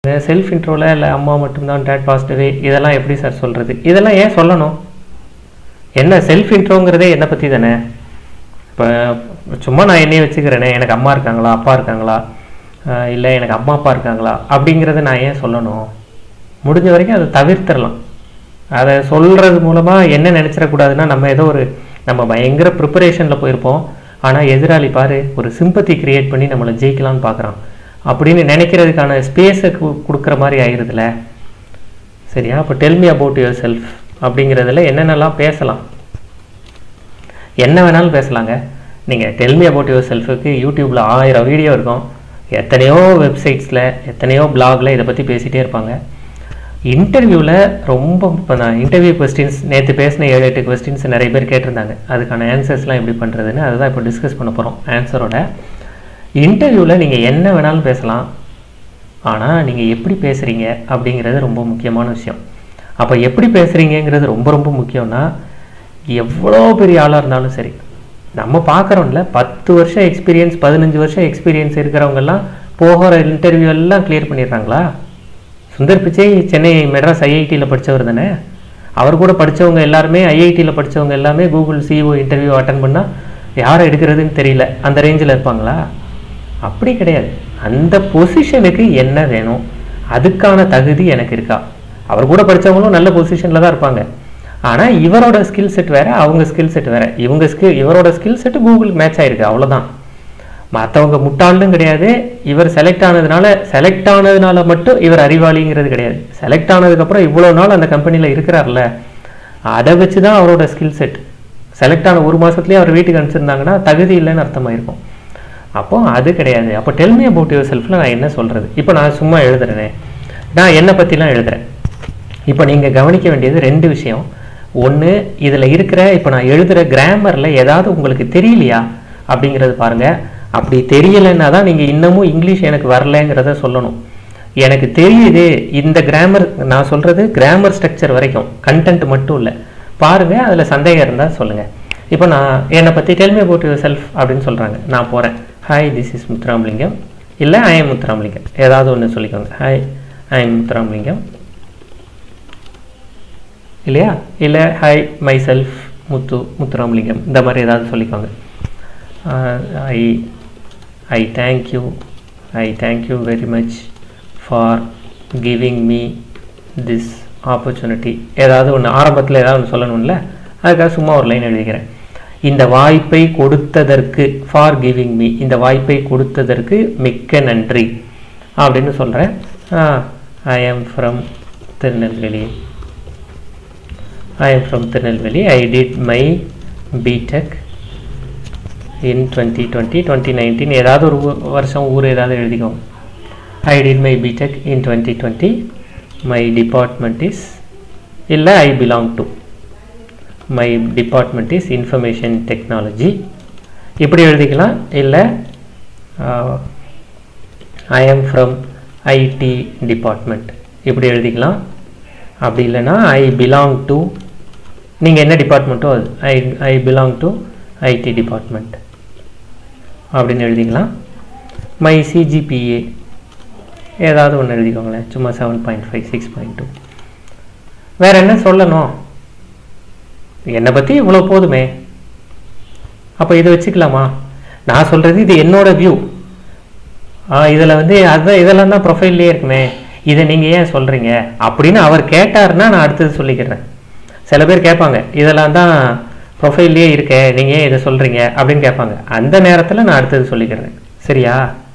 self இன்ட்ரோவில் இல்லை அம்மா மட்டும்தான் டேட் பாசிட்டிவே இதெல்லாம் எப்படி சார் சொல்கிறது இதெல்லாம் ஏன் சொல்லணும் என்ன செல்ஃப் இன்ட்ரோங்கிறதே என்னை பற்றி தானே இப்போ சும்மா நான் என்னையே வச்சுக்கிறேனே எனக்கு அம்மா இருக்காங்களா அப்பா இருக்காங்களா இல்லை எனக்கு அம்மா அப்பா இருக்காங்களா அப்படிங்கிறத நான் ஏன் சொல்லணும் முடிஞ்ச வரைக்கும் அதை தவிர்த்திடலாம் அதை சொல்கிறது மூலமாக என்ன நினச்சிடக்கூடாதுன்னா நம்ம ஏதோ ஒரு நம்ம பயங்கர ப்ரிப்பரேஷனில் போயிருப்போம் ஆனால் எதிராளி பாரு ஒரு சிம்பத்தி கிரியேட் பண்ணி நம்மளை ஜெயிக்கலாம்னு பார்க்குறான் அப்படின்னு நினைக்கிறதுக்கான ஸ்பேஸை கொடுக்குற மாதிரி ஆயிடுதுல சரியா அப்போ டெல்மி அபவுட் யுவர் செல்ஃப் அப்படிங்கிறதுல என்னென்னலாம் பேசலாம் என்ன வேணாலும் பேசலாங்க நீங்கள் டெல்மி அபவுட் யுவர் செல்ஃபுக்கு யூடியூப்பில் ஆயிரம் வீடியோ இருக்கும் எத்தனையோ வெப்சைட்ஸில் எத்தனையோ பிளாகில் இதை பற்றி பேசிகிட்டே இருப்பாங்க இன்டர்வியூவில் ரொம்ப இப்போ நான் இன்டர்வியூ கொஸ்டின்ஸ் நேற்று பேசின ஏழு எட்டு கொஸ்டின்ஸ் நிறைய பேர் கேட்டிருந்தாங்க அதுக்கான ஆன்சர்ஸ்லாம் எப்படி பண்ணுறதுன்னு அதுதான் இப்போ டிஸ்கஸ் பண்ண போகிறோம் ஆன்சரோட இன்டர்வியூவில் நீங்கள் என்ன வேணாலும் பேசலாம் ஆனால் நீங்கள் எப்படி பேசுகிறீங்க அப்படிங்கிறது ரொம்ப முக்கியமான விஷயம் அப்போ எப்படி பேசுகிறீங்கிறது ரொம்ப ரொம்ப முக்கியம்னா எவ்வளோ பெரிய ஆளாக இருந்தாலும் சரி நம்ம பார்க்குறோம்ல பத்து வருஷம் எக்ஸ்பீரியன்ஸ் பதினஞ்சு வருஷம் எக்ஸ்பீரியன்ஸ் இருக்கிறவங்கெல்லாம் போகிற இன்டர்வியூ எல்லாம் கிளியர் பண்ணிடுறாங்களா சுந்தர் பிச்சை சென்னை மெட்ராஸ் ஐஐடியில் படித்தவர் தானே அவர் கூட படித்தவங்க எல்லாருமே ஐஐடியில் படித்தவங்க எல்லாமே கூகுள் சிஇஓ இன்டர்வியூ அட்டன் பண்ணால் யாரை எடுக்கிறதுன்னு தெரியல அந்த ரேஞ்சில் இருப்பாங்களா அப்படி கிடையாது அந்த பொசிஷனுக்கு என்ன வேணும் அதுக்கான தகுதி எனக்கு இருக்கா அவர் கூட படித்தவங்களும் நல்ல பொசிஷனில் தான் இருப்பாங்க ஆனால் இவரோட ஸ்கில் செட் வேறு அவங்க ஸ்கில் செட் வேறு இவங்க ஸ்கில் இவரோட ஸ்கில் செட்டு கூகுள் மேட்ச் ஆயிருக்கு அவ்வளோதான் மற்றவங்க முட்டாளும் கிடையாது இவர் செலக்ட் ஆனதுனால செலக்ட் ஆனதுனால மட்டும் இவர் அறிவாளிங்கிறது கிடையாது செலக்ட் ஆனதுக்கப்புறம் இவ்வளோ நாள் அந்த கம்பெனியில் இருக்கிறார்ல அதை வச்சு தான் அவரோட ஸ்கில் செட் செலக்ட் ஆன ஒரு மாதத்துலேயே அவர் வீட்டுக்கு அனுப்பிச்சிருந்தாங்கன்னா தகுதி இல்லைன்னு அர்த்தமாயிருக்கும் அப்போ அது கிடையாது அப்போ டெல்மி அபவுட் யுவர் செல்ஃபில் நான் என்ன சொல்கிறது இப்போ நான் சும்மா எழுதுறேனே நான் என்னை பற்றிலாம் எழுதுறேன் இப்போ நீங்கள் கவனிக்க வேண்டியது ரெண்டு விஷயம் ஒன்று இதில் இருக்கிற இப்போ நான் எழுதுகிற கிராமரில் ஏதாவது உங்களுக்கு தெரியலையா அப்படிங்கிறது பாருங்கள் அப்படி தெரியலைன்னா தான் நீங்கள் இன்னமும் இங்கிலீஷ் எனக்கு வரலைங்கிறத சொல்லணும் எனக்கு தெரியுது இந்த கிராமர் நான் சொல்கிறது கிராமர் ஸ்ட்ரக்சர் வரைக்கும் கண்டென்ட் மட்டும் இல்லை பாருங்கள் அதில் சந்தேகம் இருந்தால் சொல்லுங்கள் இப்போ நான் என்னை பற்றி டெல்மி அபவுட் யுவர் செல்ஃப் அப்படின்னு சொல்கிறாங்க நான் போகிறேன் ஹாய் திஸ் இஸ் முத்துராமலிங்கம் இல்லை ஐ எம் முத்துராமலிங்கம் ஏதாவது ஒன்று சொல்லிக்கோங்க ஹாய் ஐ எம் முத்துராமலிங்கம் இல்லையா இல்லை hi myself Muthu Muthuramalingam இந்த மாதிரி ஏதாவது சொல்லிக்கோங்க I I thank you I thank you very much for giving me this opportunity ஏதாவது ஒன்று ஆரம்பத்தில் ஏதாவது ஒன்று சொல்லணும்ல அதுக்காக சும்மா ஒரு லைன் எழுதிக்கிறேன் இந்த வாய்ப்பை கொடுத்ததற்கு ஃபார் கிவிங் மீ இந்த வாய்ப்பை கொடுத்ததற்கு மிக்க நன்றி அப்படின்னு சொல்கிறேன் I am from Tirunelveli I am from Tirunelveli I did my BTech in twenty twenty twenty nineteen ஏதாவது ஒரு வருஷம் ஊர் ஏதாவது எழுதிக்கோங்க I did my BTech in twenty twenty my department is இல்லை I belong to my department is information technology இப்படி எழுதிக்கலாம் இல்லை I am from IT department இப்படி எழுதிக்கலாம் அப்படி இல்லைன்னா ஐ பிலாங் டு நீங்கள் என்ன டிபார்ட்மெண்ட்டோ அது I I belong to IT department அப்படின்னு எழுதிக்கலாம் மை சிஜிபிஏ ஏதாவது ஒன்று எழுதிக்கோங்களேன் சும்மா seven point five six point two வேறு என்ன சொல்லணும் என்னை பற்றி இவ்வளோ போதுமே அப்போ இதை வச்சுக்கலாமா நான் சொல்கிறது இது என்னோட வியூ இதில் வந்து அதுதான் இதெல்லாம் தான் ப்ரொஃபைல்லே இருக்குமே இதை நீங்கள் ஏன் சொல்கிறீங்க அப்படின்னு அவர் கேட்டாருன்னா நான் அடுத்தது சொல்லிக்கிறேன் சில பேர் கேட்பாங்க இதெல்லாம் தான் ப்ரொஃபைல்லே இருக்க நீங்கள் ஏன் இதை சொல்கிறீங்க அப்படின்னு கேட்பாங்க அந்த நேரத்தில் நான் அடுத்தது சொல்லிக்கிறேன் சரியா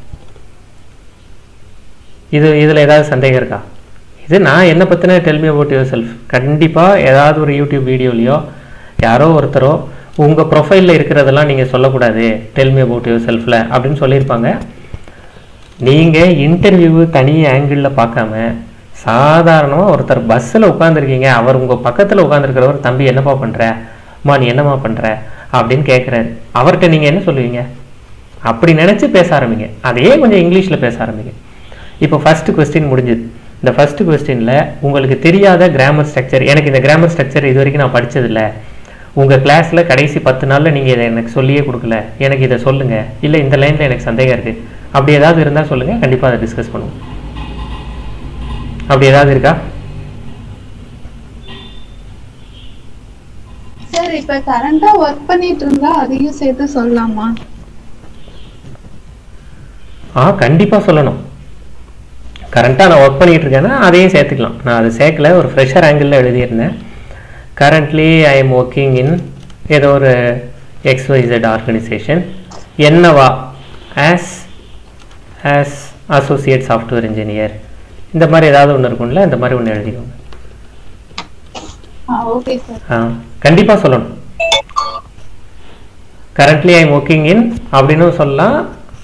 இது இதில் ஏதாவது சந்தேகம் இருக்கா இது நான் என்னை பற்றின டெல்மி அபவுட் யுவர் செல்ஃப் கண்டிப்பாக ஏதாவது ஒரு யூடியூப் வீடியோலையோ யாரோ ஒருத்தரோ உங்கள் ப்ரொஃபைலில் இருக்கிறதெல்லாம் நீங்கள் சொல்லக்கூடாது டெல்மி அபவுட் யுவர் செல்ஃபில் அப்படின்னு சொல்லியிருப்பாங்க நீங்கள் இன்டர்வியூ தனி ஆங்கிளில் பார்க்காம சாதாரணமாக ஒருத்தர் பஸ்ஸில் உட்காந்துருக்கீங்க அவர் உங்கள் பக்கத்தில் உட்காந்துருக்கிறவர் தம்பி என்னப்பா பண்ணுற அம்மா நீ என்னம்மா பண்ணுற அப்படின்னு கேட்குறாரு அவர்கிட்ட நீங்கள் என்ன சொல்லுவீங்க அப்படி நினச்சி பேச ஆரம்பிங்க அதையே கொஞ்சம் இங்கிலீஷில் பேச ஆரம்பிங்க இப்போ ஃபஸ்ட்டு கொஸ்டின் முடிஞ்சுது இந்த ஃபஸ்ட்டு கொஸ்டினில் உங்களுக்கு தெரியாத கிராமர் ஸ்ட்ரக்சர் எனக்கு இந்த கிராமர் ஸ்ட்ரக்சர் இது வரைக்கும் நான் படித்ததில்ல உங்கள் கிளாஸில் கடைசி பத்து நாளில் நீங்கள் இதை எனக்கு சொல்லியே கொடுக்கல எனக்கு இதை சொல்லுங்கள் இல்லை இந்த லைனில் எனக்கு சந்தேகம் இருக்குது அப்படி ஏதாவது இருந்தால் சொல்லுங்கள் கண்டிப்பாக அதை டிஸ்கஸ் பண்ணுவோம் அப்படி ஏதாவது இருக்கா சார் இப்ப கரண்டா ஒர்க் பண்ணிட்டு இருந்தா அதையும் சேர்த்து சொல்லலாமா ஆ கண்டிப்பாக சொல்லணும் கரண்ட்டாக நான் ஒர்க் பண்ணிட்டு இருக்கேன்னா அதையும் சேர்த்துக்கலாம் நான் அதை சேர்க்கல ஒரு ஃப்ரெஷர் ஆங்கிளில் எழுதியிருந்தேன் currently I am working in ஏதோ ஒரு எக்ஸ்ஒய்செட் ஆர்கனைசேஷன் என்னவா as as associate software engineer இந்த மாதிரி ஏதாவது ஒன்று இருக்கும்ல இந்த மாதிரி ஒன்று எழுதிக்கோங்க ஆ ஓகே சார் ஆ கண்டிப்பாக சொல்லணும் currently I am working in அப்படின்னு சொல்லலாம்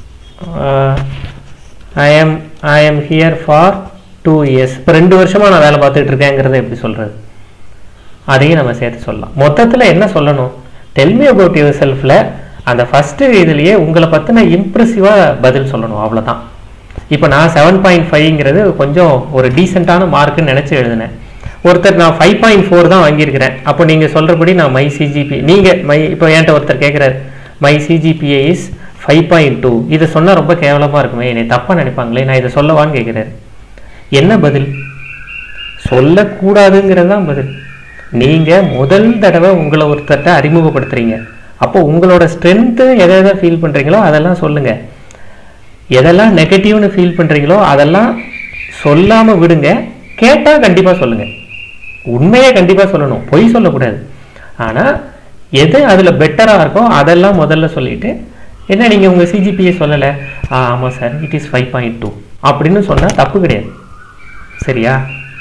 I am I am here for two years இப்போ ரெண்டு வருஷமாக நான் வேலை பார்த்துட்டு இருக்கேங்கிறத எப்படி சொல்கிறது அதையும் நம்ம சேர்த்து சொல்லலாம் மொத்தத்தில் என்ன சொல்லணும் டெல்மி அபவுட் யுவர் செல்ஃபில் அந்த ஃபஸ்ட்டு இதுலேயே உங்களை பற்றின இம்ப்ரெசிவாக பதில் சொல்லணும் அவ்வளோதான் இப்போ நான் செவன் பாயிண்ட் ஃபைவ்ங்கிறது கொஞ்சம் ஒரு டீசெண்டான மார்க்குன்னு நினச்சி எழுதினேன் ஒருத்தர் நான் ஃபைவ் பாயிண்ட் ஃபோர் தான் வாங்கியிருக்கிறேன் அப்போ நீங்கள் சொல்கிறபடி நான் மை சிஜிபி நீங்கள் மை இப்போ என்கிட்ட ஒருத்தர் கேட்குறாரு my CGPA is five point two இதை சொன்னால் ரொம்ப கேவலமாக இருக்குமே என்னை தப்பாக நினைப்பாங்களே நான் இதை சொல்லவான்னு கேட்குறாரு என்ன பதில் சொல்லக்கூடாதுங்கிறது தான் பதில் நீங்கள் முதல் தடவை உங்களை ஒருத்தர்கிட்ட அறிமுகப்படுத்துறீங்க அப்போ உங்களோட ஸ்ட்ரென்த்து எதை எதை ஃபீல் பண்ணுறீங்களோ அதெல்லாம் சொல்லுங்கள் எதெல்லாம் நெகட்டிவ்னு ஃபீல் பண்ணுறீங்களோ அதெல்லாம் சொல்லாமல் விடுங்க கேட்டால் கண்டிப்பாக சொல்லுங்கள் உண்மையை கண்டிப்பாக சொல்லணும் பொய் சொல்லக்கூடாது ஆனால் எது அதில் பெட்டராக இருக்கோ அதெல்லாம் முதல்ல சொல்லிட்டு என்ன நீங்கள் உங்கள் சிஜிபிஏ சொல்லலை ஆ ஆமாம் sir it is five point two அப்படின்னு சொன்னால் தப்பு கிடையாது சரியா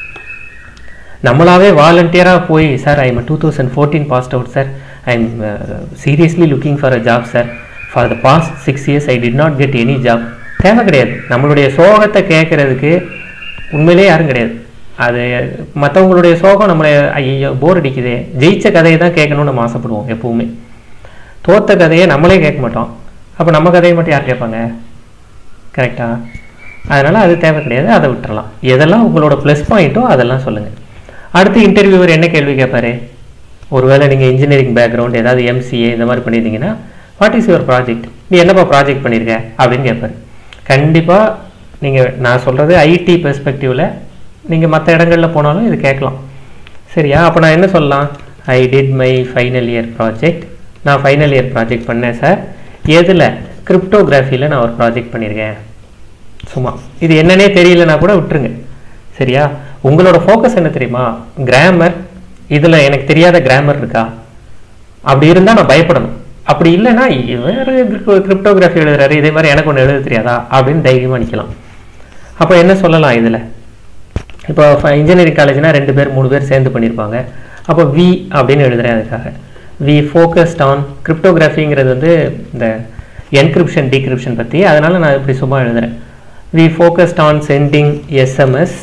நம்மளாவே வாலண்டியராக போய் sir I am two thousand fourteen passed out sir I am seriously looking for a job sir for the past six years I did not get any job தேவை கிடையாது நம்மளுடைய சோகத்தை கேட்கறதுக்கு உண்மையிலே யாரும் கிடையாது அது மற்றவங்களுடைய சோகம் நம்மளை ஐயோ போர் அடிக்குதே ஜெயிச்ச கதையை தான் கேட்கணும்னு நம்ம ஆசைப்படுவோம் எப்பவுமே தோத்த கதையை நம்மளே கேட்க மாட்டோம் அப்போ நம்ம கதையை மட்டும் யார் கேட்பாங்க கரெக்டா அதனால் அது தேவை கிடையாது அதை விட்டுறலாம் எதெல்லாம் உங்களோட ப்ளஸ் பாயிண்ட்டோ அதெல்லாம் சொல்லுங்கள் அடுத்து இன்டர்வியூவர் என்ன கேள்வி கேட்பாரு ஒருவேளை நீங்கள் இன்ஜினியரிங் பேக்ரவுண்ட் ஏதாவது எம்சிஏ இந்த மாதிரி பண்ணியிருந்தீங்கன்னா வாட் இஸ் யுவர் ப்ராஜெக்ட் நீ என்னப்பா ப்ராஜெக்ட் பண்ணியிருக்க அப்படின்னு கேட்பாரு கண்டிப்பாக நீங்கள் நான் சொல்கிறது ஐடி பெர்ஸ்பெக்டிவில் நீங்கள் மற்ற இடங்களில் போனாலும் இது கேட்கலாம் சரியா அப்போ நான் என்ன சொல்லலாம் I did my final year project நான் ஃபைனல் இயர் ப்ராஜெக்ட் பண்ணேன் சார் எதில் கிரிப்டோகிராஃபியில் நான் ஒரு ப்ராஜெக்ட் பண்ணியிருக்கேன் சும்மா இது என்னன்னே தெரியலனா கூட விட்டுருங்க சரியா உங்களோட ஃபோக்கஸ் என்ன தெரியுமா கிராமர் இதில் எனக்கு தெரியாத கிராமர் இருக்கா அப்படி இருந்தால் நான் பயப்படணும் அப்படி இல்லைன்னா வேறு கிரிப்டோகிராஃபி எழுதுறாரு இதே மாதிரி எனக்கு ஒன்று எழுத தெரியாதா அப்படின்னு தைரியமாக நிற்கலாம் அப்போ என்ன சொல்லலாம் இதில் இப்போ இன்ஜினியரிங் காலேஜ்னா ரெண்டு பேர் மூணு பேர் சேர்ந்து பண்ணியிருப்பாங்க அப்போ வி அப்படின்னு எழுதுறேன் அதுக்காக வி ஃபோக்கஸ்ட் ஆன் கிரிப்டோகிராஃபிங்கிறது வந்து இந்த என்கிரிப்ஷன் டீக்ரிப்ஷன் பற்றி அதனால் நான் இப்படி சும்மா எழுதுறேன் we focused on sending SMS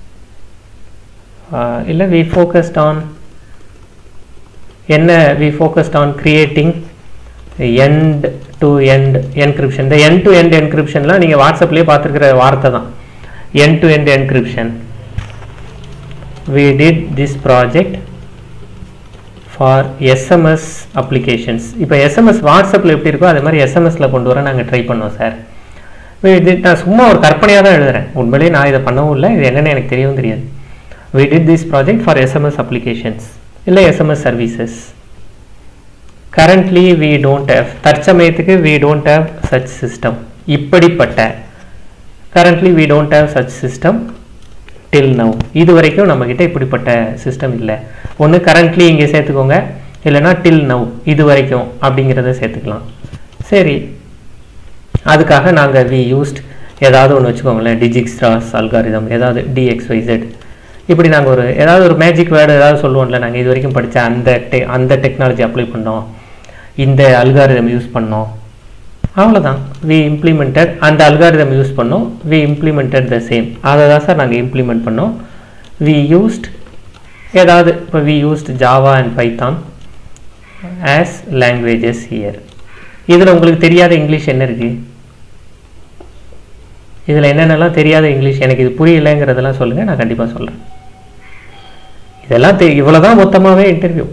இல்லை வி ஃபோக்கஸ்ட் ஆன் என்ன we focused on creating end to end encryption இந்த எண்ட் டு எண்ட் என்கிரிப்ஷன்லாம் நீங்கள் வாட்ஸ்அப்லேயே பார்த்துருக்கிற வார்த்தை தான் end to end encryption we did this project for SMS applications இப்போ SMS வாட்ஸ்அப்பில் எப்படி இருக்கோ அதே மாதிரி எஸ்எம்எஸ்ல கொண்டு வர நாங்கள் ட்ரை பண்ணோம் சார் இது நான் சும்மா ஒரு கற்பனையாக தான் எழுதுறேன் உண்மையிலேயே நான் இதை பண்ணவும் இல்லை இது என்னென்னு எனக்கு தெரியவும் தெரியாது we did this project for SMS applications இல்லை SMS services currently we don't have தற்சமயத்துக்கு we don't have such system இப்படிப்பட்ட currently we don't have such system till now இது வரைக்கும் நம்மக்கிட்ட இப்படிப்பட்ட சிஸ்டம் இல்லை ஒன்று கரண்ட்லி இங்கே சேர்த்துக்கோங்க இல்லைனா டில் நவ் இது வரைக்கும் அப்படிங்கிறத சேர்த்துக்கலாம் சரி அதுக்காக நாங்கள் வி யூஸ்ட் ஏதாவது ஒன்று வச்சுக்கோங்களேன் டிஜிக்ஸ்ட்ராஸ் அல்காரிதம் ஏதாவது டிஎக்ஸ்ஒய்செட் இப்படி நாங்கள் ஒரு ஏதாவது ஒரு மேஜிக் வேர்டு ஏதாவது சொல்லுவோம்ல நாங்கள் இது வரைக்கும் படித்த அந்த டெ அந்த டெக்னாலஜி அப்ளை பண்ணோம் இந்த அல்காரிதம் யூஸ் பண்ணோம் அவ்வளோதான் வி இம்ப்ளிமெண்டட் அந்த அல்காரிதம் யூஸ் பண்ணோம் வி இம்ப்ளிமெண்டட் த சேம் அதை தான் சார் நாங்கள் இம்ப்ளிமெண்ட் பண்ணோம் வி யூஸ்ட் ஏதாவது இப்போ we used Java and Python as languages here இதில் உங்களுக்கு தெரியாத இங்கிலீஷ் என்ன இருக்குது இதில் என்னென்னலாம் தெரியாத இங்கிலீஷ் எனக்கு இது புரியலைங்கிறதெல்லாம் சொல்லுங்கள் நான் கண்டிப்பாக சொல்கிறேன் இதெல்லாம் தெ இவ்வளோ தான் மொத்தமாகவே இன்டர்வியூ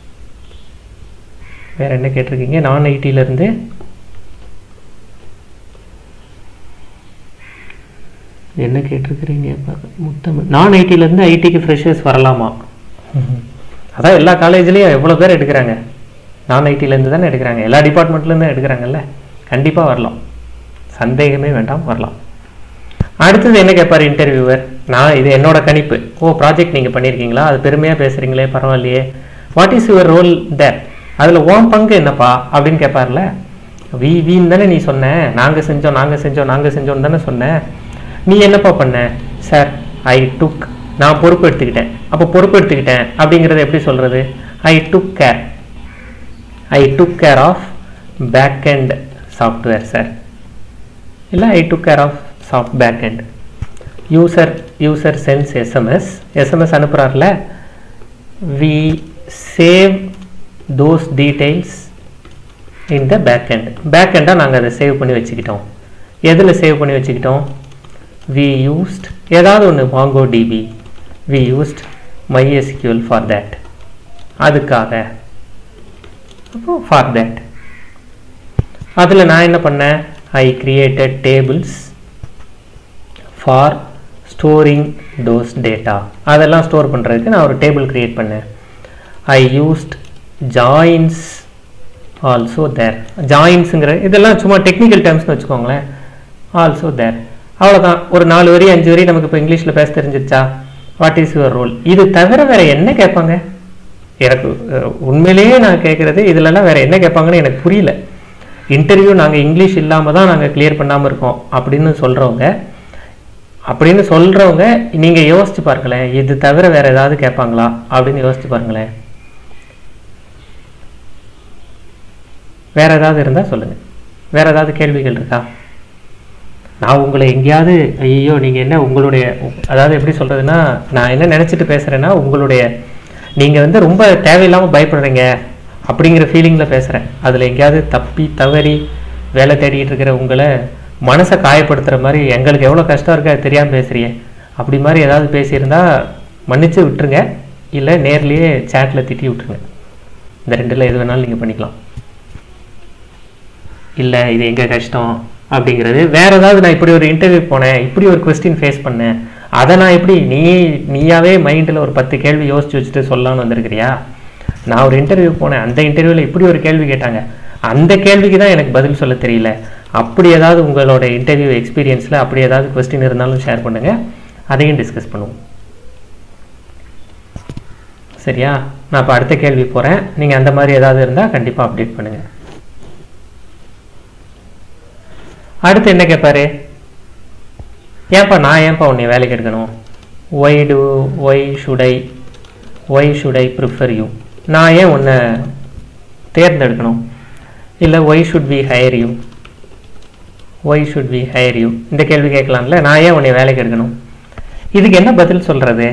வேறு என்ன கேட்டிருக்கீங்க நான் ஐடியிலேருந்து என்ன கேட்டிருக்கிறீங்க பாக்க- முத்தமிழ் நான் ஐடிலேருந்து ஐடிக்கு ஃப்ரெஷர்ஸ் வரலாமா அதான் எல்லா காலேஜ்லேயும் எவ்வளோ பேர் எடுக்கிறாங்க நான் ஐடிலேருந்து தானே எடுக்கிறாங்க எல்லா டிபார்ட்மெண்ட்லேருந்து எடுக்கிறாங்கல்ல கண்டிப்பாக வரலாம் சந்தேகமே வேண்டாம் வரலாம் அடுத்தது என்ன கேட்பார் இன்டர்வியூவர் நான் இது என்னோட கணிப்பு ஓ ப்ராஜெக்ட் நீங்கள் பண்ணியிருக்கீங்களா அது பெருமையாக பேசுகிறீங்களே பரவாயில்லையே what is your role there அதில் ஓம் பங்கு என்னப்பா அப்படின்னு கேட்பார்ல வி வீன்னு தானே நீ சொன்ன நாங்கள் செஞ்சோம் நாங்கள் செஞ்சோம் நாங்கள் செஞ்சோம் தானே சொன்னேன் நீ என்னப்பா பண்ண சார் ஐ டுக் நான் பொறுப்பு எடுத்துக்கிட்டேன் அப்போ பொறுப்பு எடுத்துக்கிட்டேன் அப்படிங்கிறத எப்படி சொல்கிறது I took care I took care of back and software sir இல்லை I took care of soft back and user user sends SMS SMS அனுப்புகிறார்ல we save those details in the back end back எண்டாக நாங்கள் அதை save பண்ணி வச்சுக்கிட்டோம் எதில் save பண்ணி வச்சுக்கிட்டோம் வி யூஸ்ட் ஏதாவது ஒன்று வாங்கோ DB we used MySQL for that அதுக்காக அப்போ ஃபார் that அதில் நான் என்ன பண்ணேன் I created tables for storing those data அதெல்லாம் ஸ்டோர் பண்ணுறதுக்கு நான் ஒரு டேபிள் கிரியேட் பண்ணேன் I used joins also there ஜாயின்ஸுங்கிற இதெல்லாம் சும்மா டெக்னிக்கல் டேர்ம்ஸ்னு வச்சுக்கோங்களேன் ஆல்சோ தேர் அவ்வளோதான் ஒரு நாலு வரி அஞ்சு வரி நமக்கு இப்போ இங்கிலீஷில் பேச தெரிஞ்சிருச்சா வாட் இஸ் யுவர் ரோல் இது தவிர வேற என்ன கேட்பாங்க எனக்கு அஹ், உண்மையிலேயே நான் கேட்குறது இதுலலாம் வேற என்ன கேட்பாங்கன்னு எனக்கு புரியல இன்டர்வியூ நாங்கள் இங்கிலீஷ் இல்லாமல் தான் நாங்கள் கிளியர் பண்ணாமல் இருக்கோம் அப்படின்னு சொல்கிறவங்க அப்படின்னு சொல்கிறவங்க நீங்கள் யோசிச்சு பாருங்களேன் இது தவிர வேற ஏதாவது கேட்பாங்களா அப்படின்னு யோசிச்சு பாருங்களேன் வேற ஏதாவது இருந்தால் சொல்லுங்கள் வேற ஏதாவது கேள்விகள் இருக்கா நான் உங்களை எங்கேயாவது ஐயோ நீங்கள் என்ன உங்களுடைய அதாவது எப்படி சொல்கிறதுனா நான் என்ன நினச்சிட்டு பேசுகிறேன்னா உங்களுடைய நீங்கள் வந்து ரொம்ப தேவையில்லாமல் பயப்படுறீங்க அப்படிங்கிற ஃபீலிங்கில் பேசுகிறேன் அதில் எங்கேயாவது தப்பி தவறி வேலை தேடிட்டு இருக்கிற உங்களை மனசை காயப்படுத்துகிற மாதிரி எங்களுக்கு எவ்வளோ கஷ்டம் இருக்கா தெரியாமல் பேசுறியே அப்படி மாதிரி ஏதாவது பேசியிருந்தா மன்னிச்சு விட்டுருங்க இல்லை நேர்லேயே சேட்டில் திட்டி விட்டுருங்க இந்த ரெண்டில் எது வேணாலும் நீங்கள் பண்ணிக்கலாம் இல்லை இது எங்க கஷ்டம் அப்படிங்கிறது வேற ஏதாவது நான் இப்படி ஒரு இன்டர்வியூ போனேன் இப்படி ஒரு கொஸ்டின் ஃபேஸ் பண்ணேன் அதை நான் எப்படி நீ நீயாவே மைண்டில் ஒரு பத்து கேள்வி யோசிச்சு வச்சுட்டு சொல்லலாம்னு வந்திருக்கிறியா நான் ஒரு இன்டர்வியூ போனேன் அந்த இன்டர்வியூவில் இப்படி ஒரு கேள்வி கேட்டாங்க அந்த கேள்விக்கு தான் எனக்கு பதில் சொல்ல தெரியல அப்படி ஏதாவது உங்களோட இன்டர்வியூ எக்ஸ்பீரியன்ஸில் அப்படி ஏதாவது கொஸ்டின் இருந்தாலும் ஷேர் பண்ணுங்க அதையும் டிஸ்கஸ் பண்ணுவோம் சரியா நான் இப்போ அடுத்த கேள்வி போகிறேன் நீங்கள் அந்த மாதிரி ஏதாவது இருந்தால் கண்டிப்பாக அப்டேட் பண்ணுங்கள் அடுத்து என்ன கேட்பாரு ஏன்பா நான் ஏன்பா உன்னை வேலைக்கு எடுக்கணும் why do why should I why should I prefer you நான் ஏன் உன்னை தேர்ந்தெடுக்கணும் இல்லை why should we hire you why should we hire you இந்த கேள்வி கேட்கலாம்ல நான் ஏன் உன்னை வேலைக்கு எடுக்கணும் இதுக்கு என்ன பதில் சொல்கிறது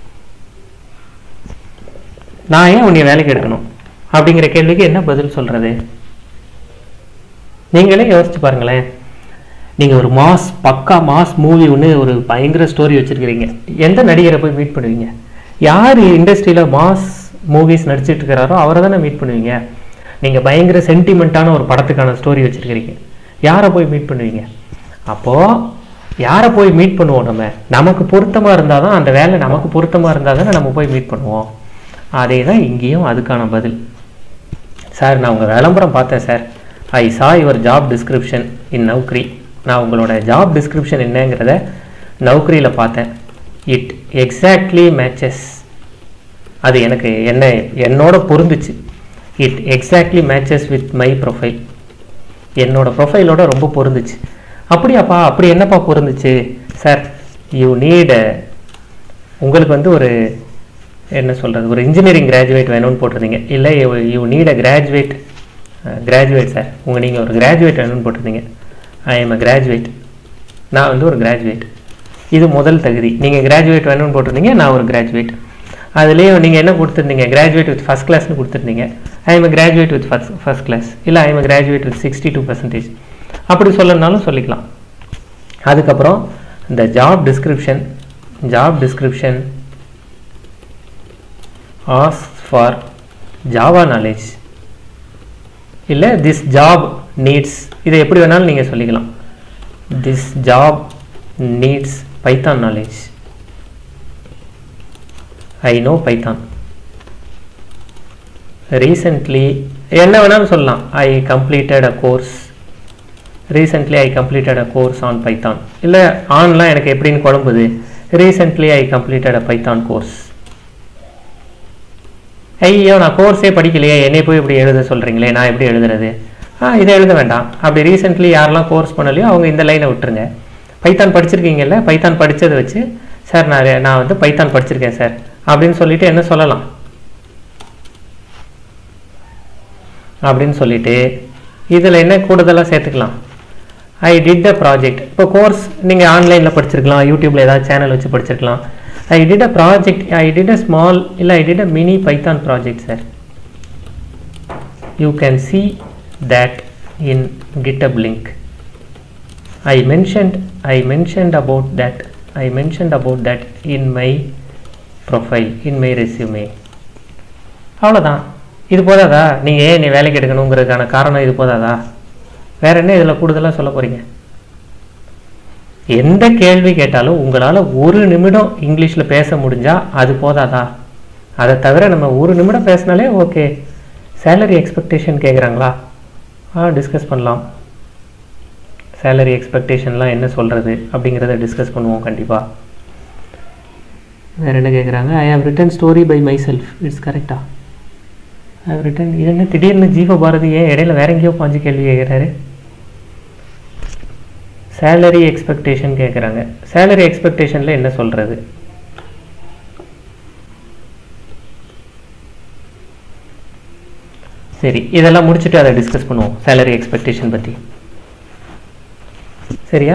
நான் ஏன் உன்னை வேலைக்கு எடுக்கணும் அப்படிங்கிற கேள்விக்கு என்ன பதில் சொல்கிறது நீங்களே யோசிச்சு பாருங்களேன் நீங்கள் ஒரு மாஸ் பக்கா மாஸ் மூவி ஒன்று ஒரு பயங்கர ஸ்டோரி வச்சுருக்கிறீங்க எந்த நடிகரை போய் மீட் பண்ணுவீங்க யார் இண்டஸ்ட்ரியில் மாஸ் மூவிஸ் நடிச்சிட்டு இருக்கிறாரோ அவரை தானே மீட் பண்ணுவீங்க நீங்கள் பயங்கர சென்டிமெண்ட்டான ஒரு படத்துக்கான ஸ்டோரி வச்சுருக்கிறீங்க யாரை போய் மீட் பண்ணுவீங்க அப்போது யாரை போய் மீட் பண்ணுவோம் நம்ம நமக்கு பொருத்தமாக இருந்தால் தான் அந்த வேலை நமக்கு பொருத்தமாக இருந்தால் தானே நம்ம போய் மீட் பண்ணுவோம் அதே தான் இங்கேயும் அதுக்கான பதில் சார் நான் உங்கள் விளம்பரம் பார்த்தேன் sir I saw your job description in Naukri நான் உங்களோட ஜாப் டிஸ்கிரிப்ஷன் என்னங்கிறத நௌக்ரியில் பார்த்தேன் இட் எக்ஸாக்ட்லி மேட்சஸ் அது எனக்கு என்ன என்னோட பொருந்துச்சு it exactly matches with my profile என்னோட ப்ரொஃபைலோட ரொம்ப பொருந்துச்சு அப்படியாப்பா அப்படி என்னப்பா பொருந்துச்சு சார் யூ நீட் உங்களுக்கு வந்து ஒரு என்ன சொல்கிறது ஒரு இன்ஜினியரிங் கிராஜுவேட் வேணும்னு போட்டிருந்தீங்க இல்லை you need a graduate graduate sir உங்கள் நீங்கள் ஒரு கிராஜுவேட் வேணும்னு போட்டிருந்தீங்க ஐ எம் அ கிராஜுவேட் நான் வந்து ஒரு கிராஜுவேட் இது முதல் தகுதி நீங்கள் கிராஜுவேட் வேணும்னு போட்டிருந்தீங்க நான் ஒரு கிராஜுவேட் அதுலேயும் நீங்கள் என்ன கொடுத்துருந்தீங்க கிராஜுவேட் வித் ஃபஸ்ட் கிளாஸ்னு கொடுத்துருந்தீங்க I am graduate with first first class இல்லை I am graduate with sixty two percentage அப்படி சொல்லணும்னாலும் சொல்லிக்கலாம் அதுக்கப்புறம் இந்த job description job description as for Java knowledge இல்லை திஸ் ஜாப் நீட்ஸ் இதை எப்படி வேணாலும் நீங்கள் சொல்லிக்கலாம் this job needs Python knowledge I know Python recently என்ன வேணாலும் சொல்லலாம் I completed a course recently I completed a course on Python இல்லை ஆன்லாம் எனக்கு எப்படின்னு குழம்புது recently I completed a Python course ஐயோ நான் கோர்ஸே படிக்கலையே என்னை போய் இப்படி எழுத சொல்கிறீங்களே நான் எப்படி எழுதுறது ஆ இதை எழுத வேண்டாம் அப்படி ரீசெண்ட்லி யாரெல்லாம் கோர்ஸ் பண்ணலையோ அவங்க இந்த லைனை விட்டுருங்க பைத்தான் படிச்சிருக்கீங்கல்ல பைத்தான் படித்ததை வச்சு சார் நான் நான் வந்து பைத்தான் படிச்சிருக்கேன் சார் அப்படின்னு சொல்லிட்டு என்ன சொல்லலாம் அப்படின்னு சொல்லிட்டு இதில் என்ன கூடுதலாக சேர்த்துக்கலாம் ஐ டிட் அ ப்ராஜெக்ட் இப்போ கோர்ஸ் நீங்கள் ஆன்லைனில் படிச்சிருக்கலாம் யூடியூப்பில் ஏதாவது சேனல் வச்சு படிச்சிருக்கலாம் I did a project I did a small இல்லை I did a mini Python project sir you can see that in github link i mentioned i mentioned about that i mentioned about that in my profile in my resume அவ்வளோதான் இது போதாதா நீங்கள் ஏன் நீ வேலைக்கு எடுக்கணுங்கிறதுக்கான காரணம் இது போதாதா வேற என்ன இதில் கூடுதலாக சொல்ல போறீங்க எந்த கேள்வி கேட்டாலும் உங்களால் ஒரு நிமிடம் இங்கிலீஷில் பேச முடிஞ்சா அது போதாதா அதை தவிர நம்ம ஒரு நிமிடம் பேசினாலே ஓகே சேலரி எக்ஸ்பெக்டேஷன் கேட்குறாங்களா ஆ டிஸ்கஸ் பண்ணலாம் சேலரி எக்ஸ்பெக்டேஷன்லாம் என்ன சொல்கிறது அப்படிங்கிறத டிஸ்கஸ் பண்ணுவோம் கண்டிப்பாக வேறு என்ன கேட்குறாங்க I have written story by my self it's கரெக்டா ஐ ஹவ் ரிட்டன் இது என்ன திடீர்னு ஜீவ பாரதி ஏன் இடையில வேற எங்கேயோ பாஞ்சு கேள்வி கேட்குறாரு சேலரி எக்ஸ்பெக்டேஷன் கேட்குறாங்க சேலரி எக்ஸ்பெக்டேஷனில் என்ன சொல்கிறது சரி இதெல்லாம் முடிச்சுட்டு அதை டிஸ்கஸ் பண்ணுவோம் சேலரி எக்ஸ்பெக்டேஷன் பற்றி சரியா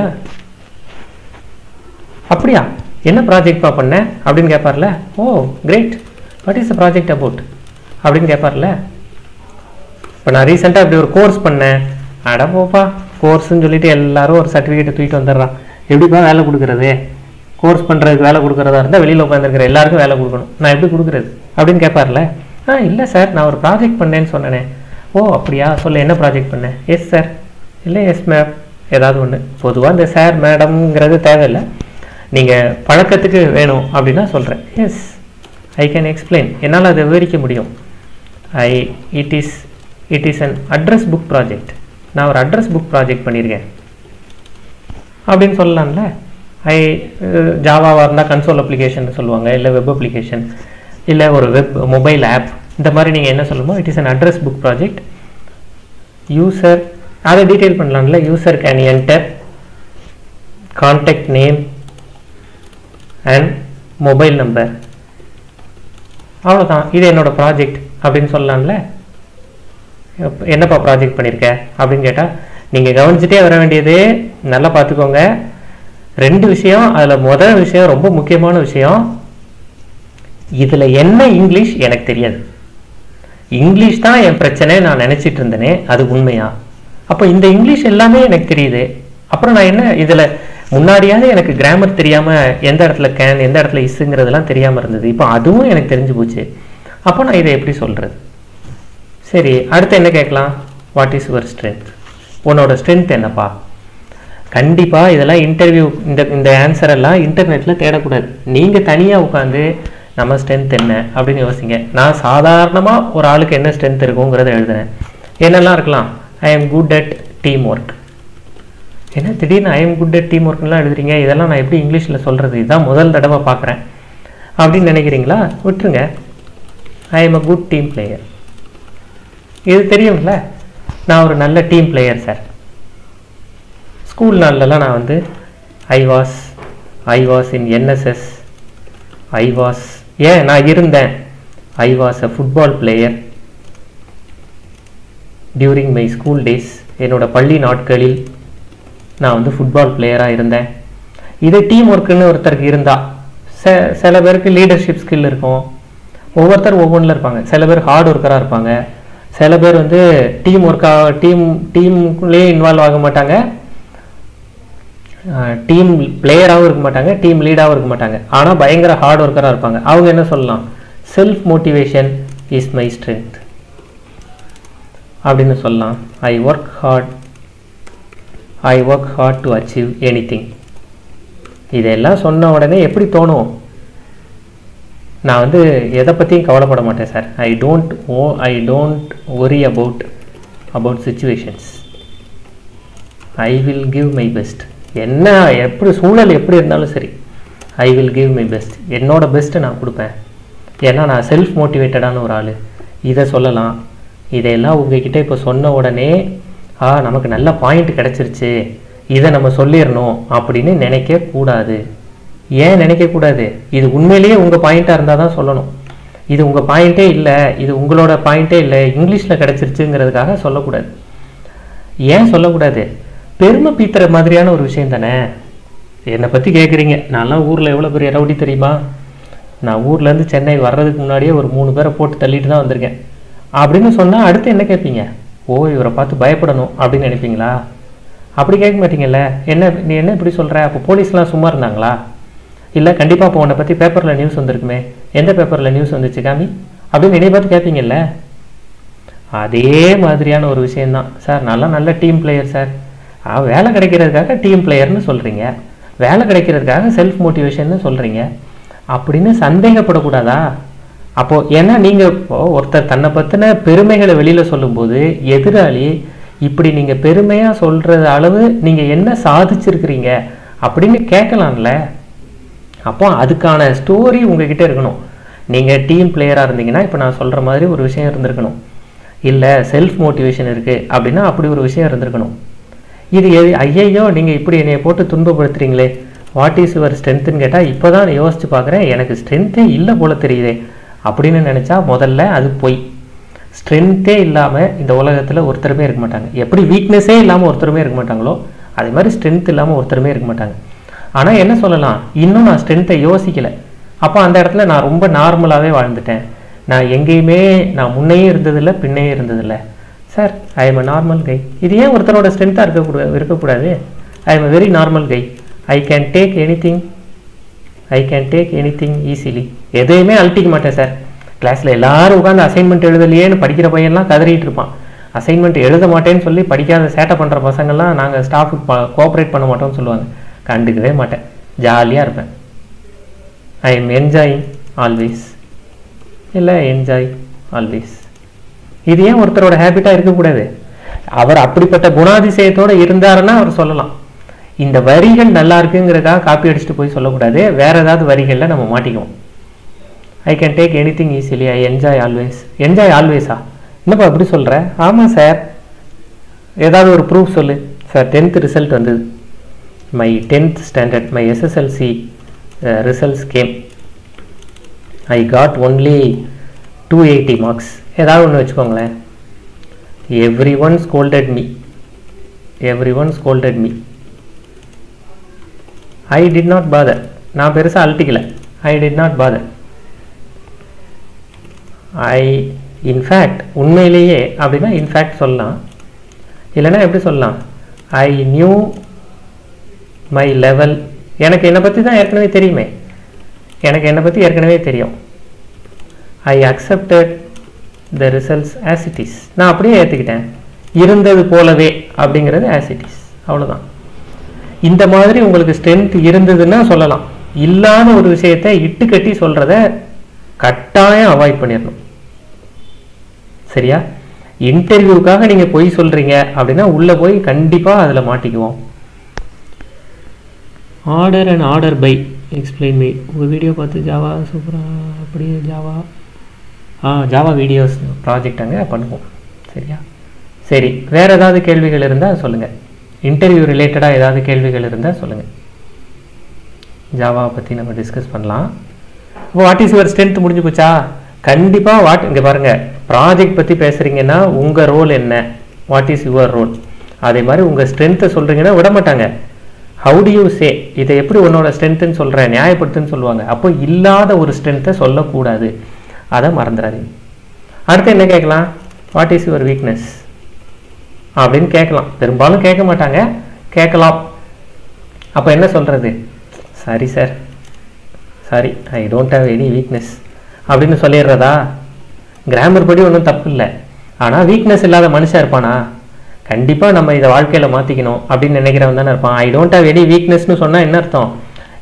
அப்படியா என்ன ப்ராஜெக்ட்பா பண்ண அப்படின்னு கேட்பார்ல oh great what is project about அப்படின்னு கேட்பார்ல இப்போ நான் ரீசெண்டாக இப்படி ஒரு கோர்ஸ் பண்ணேன் அட போப்பா கோர்ஸ்னு சொல்லிட்டு எல்லாரும் ஒரு சர்டிஃபிகேட்டை தூக்கிட்டு வந்துடுறான் எப்படிப்பா வேலை கொடுக்குறது கோர்ஸ் பண்ணுறதுக்கு வேலை கொடுக்குறதா இருந்தால் வெளியில் உட்காந்துருக்கிற எல்லாருக்கும் வேலை கொடுக்கணும் நான் எப்படி கொடுக்குறது அப்படின்னு கேட்பார்ல ஆ இல்லை சார் நான் ஒரு ப்ராஜெக்ட் பண்ணேன்னு சொன்னேனே ஓ அப்படியா சொல்ல என்ன ப்ராஜெக்ட் பண்ணேன் எஸ் சார் இல்லை எஸ் மேம் ஏதாவது ஒன்று பொதுவாக இந்த சார் மேடம்ங்கிறது தேவையில்லை நீங்கள் பழக்கத்துக்கு வேணும் அப்படின்னா சொல்கிறேன் எஸ் ஐ கேன் எக்ஸ்பிளைன் என்னால் அதை விவரிக்க முடியும் I it is it is an address book project நான் ஒரு அட்ரஸ் புக் ப்ராஜெக்ட் பண்ணியிருக்கேன் அப்படின்னு சொல்லலாம்ல ஐ ஜாவாவாக இருந்தால் கன்சோல் அப்ளிகேஷன் சொல்லுவாங்க இல்லை வெப் அப்ளிகேஷன் இல்லை ஒரு வெப் மொபைல் ஆப் இந்த மாதிரி நீங்கள் என்ன சொல்லணுமோ it is an address book project user அதை டீட்டெயில் பண்ணலாம்ல user can enter contact name and mobile number அவ்வளோதான் இது என்னோட ப்ராஜெக்ட் அப்படின்னு சொல்லலாம்ல எப்ப- என்னப்பா ப்ராஜெக்ட் பண்ணியிருக்க அப்படின்னு கேட்டால் நீங்கள் கவனிச்சுட்டே வர வேண்டியது நல்லா பார்த்துக்கோங்க ரெண்டு விஷயம் அதில் முதல் விஷயம் ரொம்ப முக்கியமான விஷயம் இதில் என்ன இங்கிலீஷ் எனக்கு தெரியாது இங்கிலீஷ் தான் என் பிரச்சனை நான் நினச்சிட்டு இருந்தேனே அது உண்மையா அப்போ இந்த இங்கிலீஷ் எல்லாமே எனக்கு தெரியுது அப்புறம் நான் என்ன இதில் முன்னாடியாவது எனக்கு கிராமர் தெரியாமல் எந்த இடத்துல கேன் எந்த இடத்துல இஸ்ஸுங்கிறதெல்லாம் தெரியாமல் இருந்தது இப்போ அதுவும் எனக்கு தெரிஞ்சு போச்சு அப்போ நான் இதை எப்படி சொல்கிறது சரி அடுத்து என்ன கேட்கலாம் வாட் இஸ் யுவர் ஸ்ட்ரென்த் உன்னோட ஸ்ட்ரென்த் என்னப்பா கண்டிப்பாக இதெல்லாம் இன்டர்வியூ இந்த இந்த ஆன்சர் எல்லாம் இன்டர்நெட்டில் தேடக்கூடாது நீங்கள் தனியாக உட்காந்து நம்ம ஸ்ட்ரென்த் என்ன அப்படின்னு யோசிங்க நான் சாதாரணமாக ஒரு ஆளுக்கு என்ன ஸ்ட்ரென்த் இருக்குங்கிறத எழுதுனேன் என்னெல்லாம் இருக்கலாம் I am good at team work என்ன திடீர்னு I am good at team ஒர்க்லாம் எழுதுறீங்க இதெல்லாம் நான் எப்படி இங்கிலீஷில் சொல்கிறது இதுதான் முதல் தடவை பார்க்குறேன் அப்படின்னு நினைக்கிறீங்களா விட்டுருங்க I am a good team player இது தெரியும்ல நான் ஒரு நல்ல டீம் பிளேயர் சார் ஸ்கூல் நாள்லலாம் நான் வந்து I was I was in NSS I was ஏன் நான் இருந்தேன் I was a football player during my school days என்னோட பள்ளி நாட்களில் நான் வந்து ஃபுட்பால் பிளேயராக இருந்தேன் இது டீம் ஒர்க்குன்னு ஒருத்தருக்கு இருந்தா ச சில பேருக்கு லீடர்ஷிப் ஸ்கில் இருக்கும் ஒவ்வொருத்தர் ஒவ்வொன்றில் இருப்பாங்க சில பேர் ஹார்ட் ஒர்க்கராக இருப்பாங்க சில பேர் வந்து டீம் ஒர்க்காக டீம் டீமுக்குள்ளேயே இன்வால்வ் ஆக மாட்டாங்க டீம் பிளேயராகவும் இருக்க மாட்டாங்க டீம் லீடாகவும் இருக்க மாட்டாங்க ஆனால் பயங்கர ஹார்ட் ஒர்க்கராக இருப்பாங்க அவங்க என்ன சொல்லலாம் self motivation is my strength அப்படின்னு சொல்லலாம் I work hard I work hard to achieve any thing இதெல்லாம் சொன்ன உடனே எப்படி தோணும் நான் வந்து எதை பற்றியும் கவலைப்பட மாட்டேன் sir I don't oh I don't worry about about situations I will give my best என்ன எப்படி சூழல் எப்படி இருந்தாலும் சரி I will give my best என்னோட பெஸ்ட்டை நான் கொடுப்பேன் ஏன்னா நான் செல்ஃப் மோட்டிவேட்டடான ஒரு ஆள் இதை சொல்லலாம் இதையெல்லாம் உங்ககிட்ட இப்போ சொன்ன உடனே ஆ நமக்கு நல்ல பாயிண்ட் கிடச்சிருச்சு இதை நம்ம சொல்லிடணும் அப்படின்னு நினைக்க கூடாது ஏன் நினைக்கக்கூடாது இது உண்மையிலேயே உங்கள் பாயிண்ட்டாக இருந்தால் தான் சொல்லணும் இது உங்கள் பாயிண்ட்டே இல்லை இது உங்களோட பாயிண்ட்டே இல்லை இங்கிலீஷில் கிடச்சிருச்சுங்கிறதுக்காக சொல்லக்கூடாது ஏன் சொல்லக்கூடாது பெருமை பீத்துற மாதிரியான ஒரு விஷயம் தானே என்னை பற்றி கேட்குறீங்க நான்லாம் ஊரில் எவ்வளோ பெரிய ரவுடி தெரியுமா நான் ஊர்லேருந்து சென்னை வர்றதுக்கு முன்னாடியே ஒரு மூணு பேரை போட்டு தள்ளிட்டு தான் வந்திருக்கேன் அப்படின்னு சொன்னால் அடுத்து என்ன கேட்பீங்க ஓ இவரை பார்த்து பயப்படணும் அப்படின்னு நினைப்பீங்களா அப்படி கேட்க மாட்டீங்கல்ல என்ன நீ என்ன இப்படி சொல்கிற அப்போ போலீஸ்லாம் சும்மா இருந்தாங்களா இல்லை கண்டிப்பாக இப்போ உன்னை பற்றி பேப்பரில் நியூஸ் வந்திருக்குமே எந்த பேப்பரில் நியூஸ் வந்துச்சு காமி அப்படின்னு என்னை பார்த்து கேட்பீங்கல்ல அதே மாதிரியான ஒரு விஷயந்தான் சார் நல்லா நல்ல டீம் பிளேயர் சார் ஆ வேலை கிடைக்கிறதுக்காக டீம் பிளேயர்னு சொல்கிறீங்க வேலை கிடைக்கிறதுக்காக செல்ஃப் மோட்டிவேஷன்னு சொல்கிறீங்க அப்படின்னு சந்தேகப்படக்கூடாதா அப்போது ஏன்னா நீங்கள் இப்போ ஒருத்தர் தன்னை பற்றின பெருமைகளை வெளியில் சொல்லும்போது எதிராளி இப்படி நீங்கள் பெருமையாக சொல்கிற அளவு நீங்கள் என்ன சாதிச்சிருக்கிறீங்க அப்படின்னு கேட்கலாம்ல அப்போ அதுக்கான ஸ்டோரி உங்ககிட்ட இருக்கணும் நீங்கள் டீம் பிளேயராக இருந்தீங்கன்னா இப்போ நான் சொல்கிற மாதிரி ஒரு விஷயம் இருந்திருக்கணும் இல்லை செல்ஃப் மோட்டிவேஷன் இருக்குது அப்படின்னா அப்படி ஒரு விஷயம் இருந்திருக்கணும் இது எது ஐயையோ நீங்கள் இப்படி என்னை போட்டு துன்பப்படுத்துறீங்களே வாட் இஸ் யுவர் ஸ்ட்ரென்த்துன்னு கேட்டால் இப்போ தான் யோசிச்சு பார்க்குறேன் எனக்கு ஸ்ட்ரென்த்தே இல்லை போல தெரியுதே அப்படின்னு நினச்சா முதல்ல அது பொய் ஸ்ட்ரென்த்தே இல்லாமல் இந்த உலகத்தில் ஒருத்தருமே இருக்க மாட்டாங்க எப்படி வீக்னஸே இல்லாமல் ஒருத்தருமே இருக்க மாட்டாங்களோ அதே மாதிரி ஸ்ட்ரென்த் இல்லாமல் ஒருத்தருமே இருக்க மாட்டாங்க ஆனால் என்ன சொல்லலாம் இன்னும் நான் ஸ்ட்ரென்த்தை யோசிக்கலை அப்போ அந்த இடத்துல நான் ரொம்ப நார்மலாகவே வாழ்ந்துட்டேன் நான் எங்கேயுமே நான் முன்னையும் இருந்ததில்லை பின்னையும் இருந்ததில்லை sir I am a normal guy இது ஏன் ஒருத்தரோட ஸ்ட்ரென்த்தாக இருக்கக்கூடாது இருக்கக்கூடாது I am a very normal guy I can take any thing I can take any thing easily எதையுமே அழட்டிக்க மாட்டேன் சார் கிளாஸில் எல்லாரும் உட்காந்து அசைன்மெண்ட் எழுதலையேன்னு படிக்கிற பையன்லாம் கதறிட்டு இருப்பான் அசைன்மெண்ட் எழுத மாட்டேன்னு சொல்லி படிக்காத சேட்டை பண்ணுற பசங்கள்லாம் நாங்கள் ஸ்டாஃபுக்கு கோஆப்ரேட் பண்ண மாட்டோம்னு சொல்லுவாங்க கண்டுக்கவே மாட்டேன் ஜாலியாக இருப்பேன் ஐ எம் என்ஜாயிங் ஆல்வேஸ் இல்லை என்ஜாய் ஆல்வேஸ் இது ஏன் ஒருத்தரோட ஹேபிட்டாக இருக்கக்கூடாது அவர் அப்படிப்பட்ட குணாதிசயத்தோடு இருந்தாருன்னா அவர் சொல்லலாம் இந்த வரிகள் நல்லா இருக்குங்கிறதுக்காக காப்பி அடிச்சுட்டு போய் சொல்லக்கூடாது வேற ஏதாவது வரிகளில் நம்ம மாட்டிக்குவோம் I can take any thing easily I enjoy always enjoy ஆல்வேஸா என்னப்பா அப்படி சொல்கிற ஆமாம் சார் ஏதாவது ஒரு ப்ரூஃப் சொல்லு சார் டென்த் ரிசல்ட் வந்தது my tenth standard my SSLC results came I got only two eighty marks ஏதாவது ஒன்று வச்சுக்கோங்களேன் every one scolded me every one scolded me I did not bother நான் பெருசாக அழட்டிக்கல I did not bother I in fact உண்மையிலேயே அப்படின்னா in fact சொல்லலாம் இல்லைன்னா எப்படி சொல்லலாம் ஐ நியூ மை லெவல் எனக்கு என்னை பற்றி தான் ஏற்கனவே தெரியுமே எனக்கு என்னை பற்றி ஏற்கனவே தெரியும் I accepted the results as it is நான் அப்படியே ஏற்றுக்கிட்டேன் இருந்தது போலவே அப்படிங்கிறது ஆஸ் இட் இஸ் அவ்வளோதான் இந்த மாதிரி உங்களுக்கு ஸ்ட்ரென்த் இருந்ததுன்னா சொல்லலாம் இல்லாத ஒரு விஷயத்தை இட்டு கட்டி சொல்கிறத கட்டாயம் அவாய்ட் பண்ணிடணும் சரியா இன்டர்வியூக்காக நீங்கள் பொய் சொல்கிறீங்க அப்படின்னா உள்ளே போய் கண்டிப்பாக அதில் மாட்டிக்குவோம் order and order by explain me உங்கள் வீடியோ பார்த்து ஜாவா சூப்பராக அப்படியே ஜாவா ஆ ஜாவா வீடியோஸ் ப்ராஜெக்ட் அங்கே பண்ணுவோம் சரியா சரி வேறு ஏதாவது கேள்விகள் இருந்தால் சொல்லுங்கள் இன்டர்வியூ ரிலேட்டடாக ஏதாவது கேள்விகள் இருந்தால் சொல்லுங்கள் ஜாவாவை பற்றி நம்ம டிஸ்கஸ் பண்ணலாம் இப்போ வாட் இஸ் யுவர் ஸ்ட்ரென்த் முடிஞ்சு போச்சா கண்டிப்பாக வாட் இங்கே பாருங்கள் ப்ராஜெக்ட் பற்றி பேசுகிறீங்கன்னா உங்கள் ரோல் என்ன வாட் இஸ் யுவர் ரோல் அதே மாதிரி உங்கள் ஸ்ட்ரென்த்தை சொல்கிறீங்கன்னா விட மாட்டாங்க ஹவு டு யூ சே இதை எப்படி உன்னோட ஸ்ட்ரென்த்துன்னு சொல்கிறேன் நியாயப்படுத்துன்னு சொல்லுவாங்க அப்போ இல்லாத ஒரு ஸ்ட்ரென்த்தை சொல்லக்கூடாது அதை மறந்துடாதீங்க அடுத்து என்ன கேட்கலாம் வாட் இஸ் யுவர் வீக்னஸ் அப்படின்னு கேட்கலாம் பெரும்பாலும் கேட்க மாட்டாங்க கேட்கலாம் அப்போ என்ன சொல்கிறது சரி sir sorry I don't have any weakness அப்படின்னு சொல்லிடுறதா கிராமர் படி ஒன்றும் தப்பு இல்லை ஆனால் வீக்னஸ் இல்லாத மனுஷன் இருப்பானா கண்டிப்பாக நம்ம இதை வாழ்க்கையில் மாற்றிக்கணும் அப்படின்னு நினைக்கிறவன் தானே இருப்பான் ஐ டோன்ட் ஹாவ் எனி வீக்னஸ்னு சொன்னால் என்ன அர்த்தம்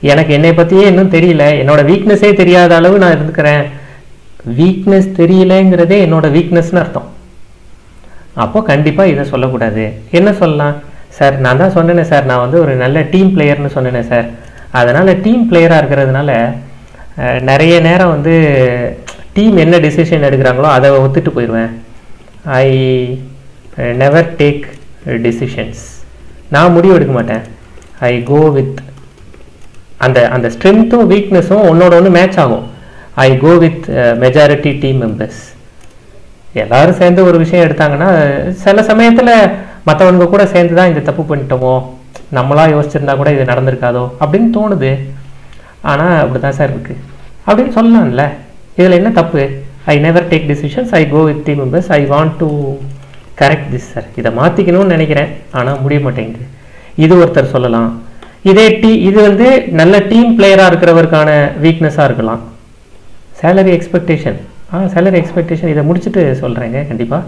எனக்கு என்னை பற்றியே இன்னும் தெரியல என்னோட வீக்னஸே தெரியாத அளவு நான் இருந்துக்கிறேன் வீக்னஸ் தெரியலங்கிறதே என்னோட வீக்னஸ்னு அர்த்தம் அப்போ கண்டிப்பாக இதை சொல்லக்கூடாது என்ன சொல்லலாம் சார் நான் தான் சொன்னேனே சார் நான் வந்து ஒரு நல்ல டீம் பிளேயர்னு சொன்னேனே சார் அதனால் டீம் பிளேயராக இருக்கிறதுனால அஹ், நிறைய நேரம் வந்து டீம் என்ன டிசிஷன் எடுக்கிறாங்களோ அதை ஒத்துட்டு போயிடுவேன் ஐ நெவர் டேக் டிசிஷன்ஸ் நான் முடிவு எடுக்க மாட்டேன் ஐ கோ வித் அந்த அந்த ஸ்ட்ரென்த்தும் வீக்னஸும் ஒன்னோட ஒன்று மேட்ச் ஆகும் I go with majority team members எல்லாரும் சேர்ந்து ஒரு விஷயம் எடுத்தாங்கன்னா சில சமயத்தில் மற்றவங்க கூட சேர்ந்து தான் இந்த தப்பு பண்ணிட்டோமோ நம்மளா யோசிச்சிருந்தா கூட இது நடந்திருக்காதோ அப்படின்னு தோணுது ஆனால் அப்படி தான் சார் இருக்கு அப்படின்னு சொல்லலாம்ல இதில் என்ன தப்பு I never take decisions I go with team members I want to correct this sir இதை மாற்றிக்கணும்னு நினைக்கிறேன் ஆனால் முடிய மாட்டேங்குது இது ஒருத்தர் சொல்லலாம் இதே டீ இது வந்து நல்ல டீம் பிளேயராக இருக்கிறவருக்கான வீக்னஸாக இருக்கலாம் சேலரி எக்ஸ்பெக்டேஷன் ஆ சேலரி எக்ஸ்பெக்டேஷன் இதை முடிச்சுட்டு சொல்கிறேங்க கண்டிப்பாக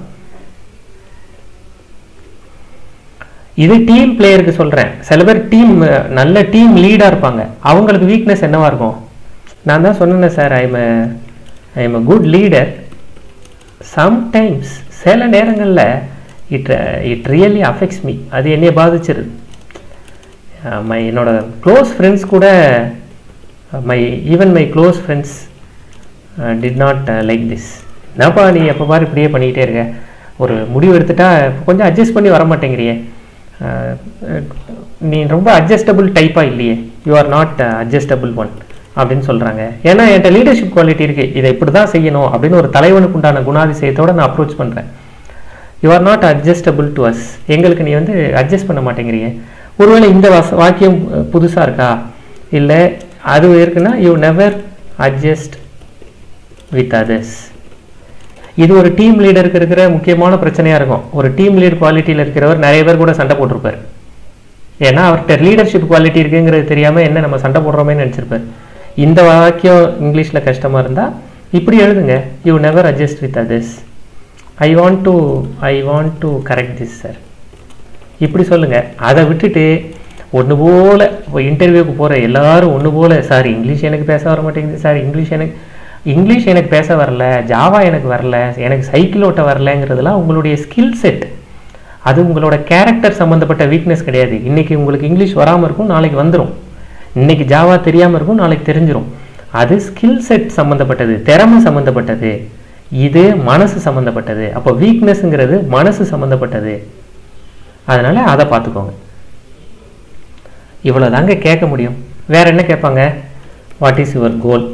இது டீம் பிளேயருக்கு சொல்கிறேன் சில பேர் டீம் நல்ல டீம் லீடாக இருப்பாங்க அவங்களுக்கு வீக்னஸ் என்னவா இருக்கும் நான் தான் சொன்னேன் sir I'm I'm a good leader sometimes சில நேரங்களில் it it really affects me அது என்னைய பாதிச்சிருது மை என்னோட க்ளோஸ் ஃப்ரெண்ட்ஸ் கூட my even my close friends did not like this என்னப்பா நீ எப்போ பாரு இப்படியே பண்ணிக்கிட்டே இருக்க ஒரு முடிவு எடுத்துட்டா இப்ப கொஞ்சம் அட்ஜஸ்ட் பண்ணி வர மாட்டேங்கிறியே அஹ், அஹ், நீ ரொம்ப அட்ஜஸ்டபிள் டைப்பாக இல்லையே you are not adjustable one அப்படின்னு சொல்கிறாங்க ஏன்னா என்கிட்ட லீடர்ஷிப் குவாலிட்டி இருக்குது இதை இப்படி தான் செய்யணும் அப்படின்னு ஒரு தலைவனுக்கு உண்டான குணாதிசயத்தோட நான் அப்ரோச் பண்ணுறேன் you are not adjustable to us எங்களுக்கு நீ வந்து அட்ஜஸ்ட் பண்ண மாட்டேங்கிறிய ஒருவேளை இந்த வாச வாக்கியம் புதுசாக இருக்கா இல்லை அது இருக்குன்னா you never adjust with others இது ஒரு டீம் லீடருக்கு இருக்கிற முக்கியமான பிரச்சனையாக இருக்கும் ஒரு டீம் லீட் குவாலிட்டியில் இருக்கிறவர் நிறைய பேர் கூட சண்டை போட்டிருப்பார் ஏன்னா அவர்கிட்ட லீடர்ஷிப் குவாலிட்டி இருக்குங்கிறது தெரியாமல் என்ன நம்ம சண்டை போடுறோமே நினச்சிருப்பார் இந்த வாக்கியம் இங்கிலீஷில் கஷ்டமாக இருந்தால் இப்படி எழுதுங்க you never adjust with others I want to I want to correct this sir இப்படி சொல்லுங்க அதை விட்டுட்டு ஒன்று போல இன்டர்வியூக்கு போகிற எல்லாரும் ஒன்று போல சார் இங்கிலீஷ் எனக்கு பேச வர மாட்டேங்குது சார் இங்கிலீஷ் எனக்கு இங்கிலீஷ் எனக்கு பேச வரல ஜாவா எனக்கு வரல எனக்கு சைக்கிள் ஓட்ட வரலங்கிறதுலாம் உங்களுடைய ஸ்கில் செட் அது உங்களோட கேரக்டர் சம்மந்தப்பட்ட வீக்னஸ் கிடையாது இன்னைக்கு உங்களுக்கு இங்கிலீஷ் வராமல் இருக்கும் நாளைக்கு வந்துடும் இன்னைக்கு ஜாவா தெரியாமல் இருக்கும் நாளைக்கு தெரிஞ்சிடும் அது ஸ்கில் செட் சம்மந்தப்பட்டது திறமை சம்மந்தப்பட்டது இது மனசு சம்மந்தப்பட்டது அப்போ வீக்னஸ்ங்கிறது மனசு சம்மந்தப்பட்டது அதனால அதை பார்த்துக்கோங்க இவ்வளோ தாங்க கேட்க முடியும் வேற என்ன கேட்பாங்க வாட் இஸ் யுவர் கோல்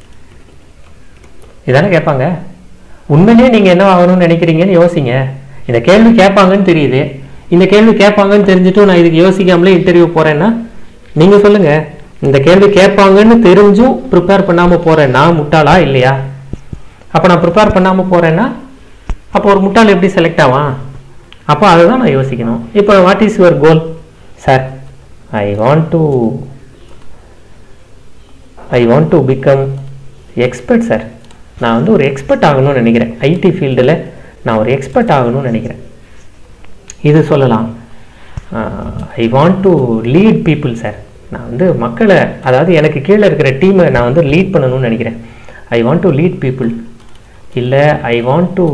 இதானே கேட்பாங்க உண்மையிலேயே நீங்கள் என்ன ஆகணும்னு நினைக்கிறீங்கன்னு யோசிங்க இந்த கேள்வி கேட்பாங்கன்னு தெரியுது இந்த கேள்வி கேட்பாங்கன்னு தெரிஞ்சுட்டும் நான் இதுக்கு யோசிக்காமலே இன்டர்வியூ போகிறேன்னா நீங்கள் சொல்லுங்கள் இந்த கேள்வி கேட்பாங்கன்னு தெரிஞ்சும் ப்ரிப்பேர் பண்ணாமல் போகிறேன் நான் முட்டாளா இல்லையா அப்போ நான் ப்ரிப்பேர் பண்ணாமல் போகிறேன்னா அப்போ ஒரு முட்டாள் எப்படி செலக்ட் ஆவான் அப்போ அதை தான் நான் யோசிக்கணும் இப்போ what is your goal sir I want to I want to become expert sir நான் வந்து ஒரு எக்ஸ்பர்ட் ஆகணும்னு நினைக்கிறேன் ஐடி ஃபீல்டில் நான் ஒரு எக்ஸ்பர்ட் ஆகணும்னு நினைக்கிறேன் இது சொல்லலாம் I want to lead people sir நான் வந்து மக்களை அதாவது எனக்கு கீழே இருக்கிற டீமை நான் வந்து லீட் பண்ணணும்னு நினைக்கிறேன் I want to lead people இல்லை I want to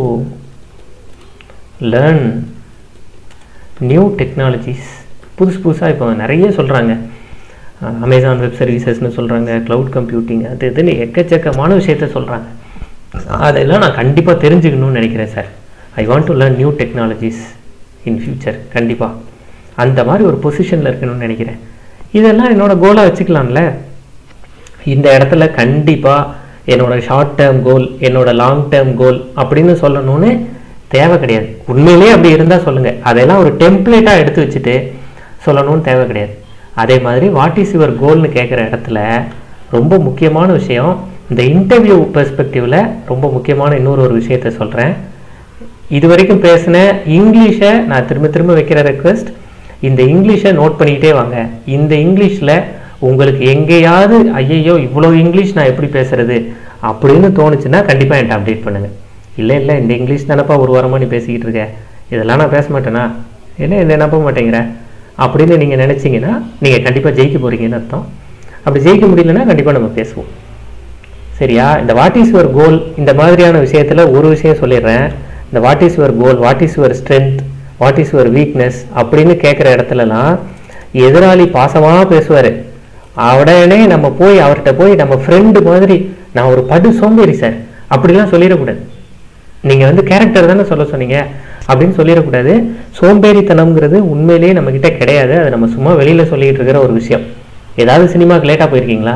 learn new technologies புதுசு புதுசாக இப்போ நிறைய சொல்கிறாங்க அமேசான் வெப் சர்வீசஸ்னு சொல்கிறாங்க க்ளவுட் கம்ப்யூட்டிங் அது இதுன்னு எக்கச்சக்கமான விஷயத்த சொல்கிறாங்க அதெல்லாம் நான் கண்டிப்பாக தெரிஞ்சுக்கணும்னு நினைக்கிறேன் sir I want to learn new technologies in future கண்டிப்பாக அந்த மாதிரி ஒரு பொசிஷனில் இருக்கணும்னு நினைக்கிறேன் இதெல்லாம் என்னோட கோலாக வச்சுக்கலாம்ல இந்த இடத்துல கண்டிப்பாக என்னோட ஷார்ட் டேர்ம் கோல் என்னோட லாங் டேர்ம் கோல் அப்படின்னு சொல்லணும்னு தேவை கிடையாது உண்மையிலேயே அப்படி இருந்தால் சொல்லுங்கள் அதெல்லாம் ஒரு டெம்ப்ளேட்டாக எடுத்து வச்சுட்டு சொல்லணும்னு தேவை கிடையாது அதே மாதிரி வாட் இஸ் யுவர் கோல்னு கேட்குற இடத்துல ரொம்ப முக்கியமான விஷயம் இந்த இன்டர்வியூ பெர்ஸ்பெக்டிவ்ல ரொம்ப முக்கியமான இன்னொரு ஒரு விஷயத்த சொல்கிறேன் இது வரைக்கும் பேசின இங்கிலீஷை நான் திரும்ப திரும்ப வைக்கிற ரெக்வெஸ்ட் இந்த இங்கிலீஷை நோட் பண்ணிக்கிட்டே வாங்க இந்த இங்கிலீஷில் உங்களுக்கு எங்கேயாவது ஐயையோ இவ்வளோ இங்கிலீஷ் நான் எப்படி பேசுறது அப்படின்னு தோணுச்சுன்னா கண்டிப்பாக என்கிட்ட அப்டேட் பண்ணுங்கள் இல்லை இல்லை இந்த இங்கிலீஷ் தானப்பா ஒரு வாரமாக நீ பேசிக்கிட்டு இருக்க இதெல்லாம் நான் பேச மாட்டேனா என்ன என்ன நம்ப மாட்டேங்கிற அப்படின்னு நீங்கள் நினச்சிங்கன்னா நீங்கள் கண்டிப்பாக ஜெயிக்க போகிறீங்கன்னு அர்த்தம் அப்படி ஜெயிக்க முடியலன்னா கண்டிப்பாக நம்ம பேசுவோம் சரியா இந்த வாட் இஸ் யுவர் கோல் இந்த மாதிரியான விஷயத்துல ஒரு விஷயம் சொல்லிடுறேன் இந்த what is your goal what is your strength what is your weakness அப்படின்னு கேட்குற இடத்துலலாம் எதிராளி பாசமா பேசுவார் உடனே நம்ம போய் அவர்கிட்ட போய் நம்ம ஃப்ரெண்டு மாதிரி நான் ஒரு படு சோம்பேறி சார் அப்படிலாம் சொல்லிடக்கூடாது நீங்க வந்து கேரக்டர் தானே சொல்ல சொன்னீங்க அப்படின்னு சொல்லிடக்கூடாது சோம்பேறித்தனம்ங்கிறது உண்மையிலேயே நம்ம கிட்ட கிடையாது அது நம்ம சும்மா வெளியில சொல்லிட்டு இருக்கிற ஒரு விஷயம் ஏதாவது சினிமாக்கு லேட்டா போயிருக்கீங்களா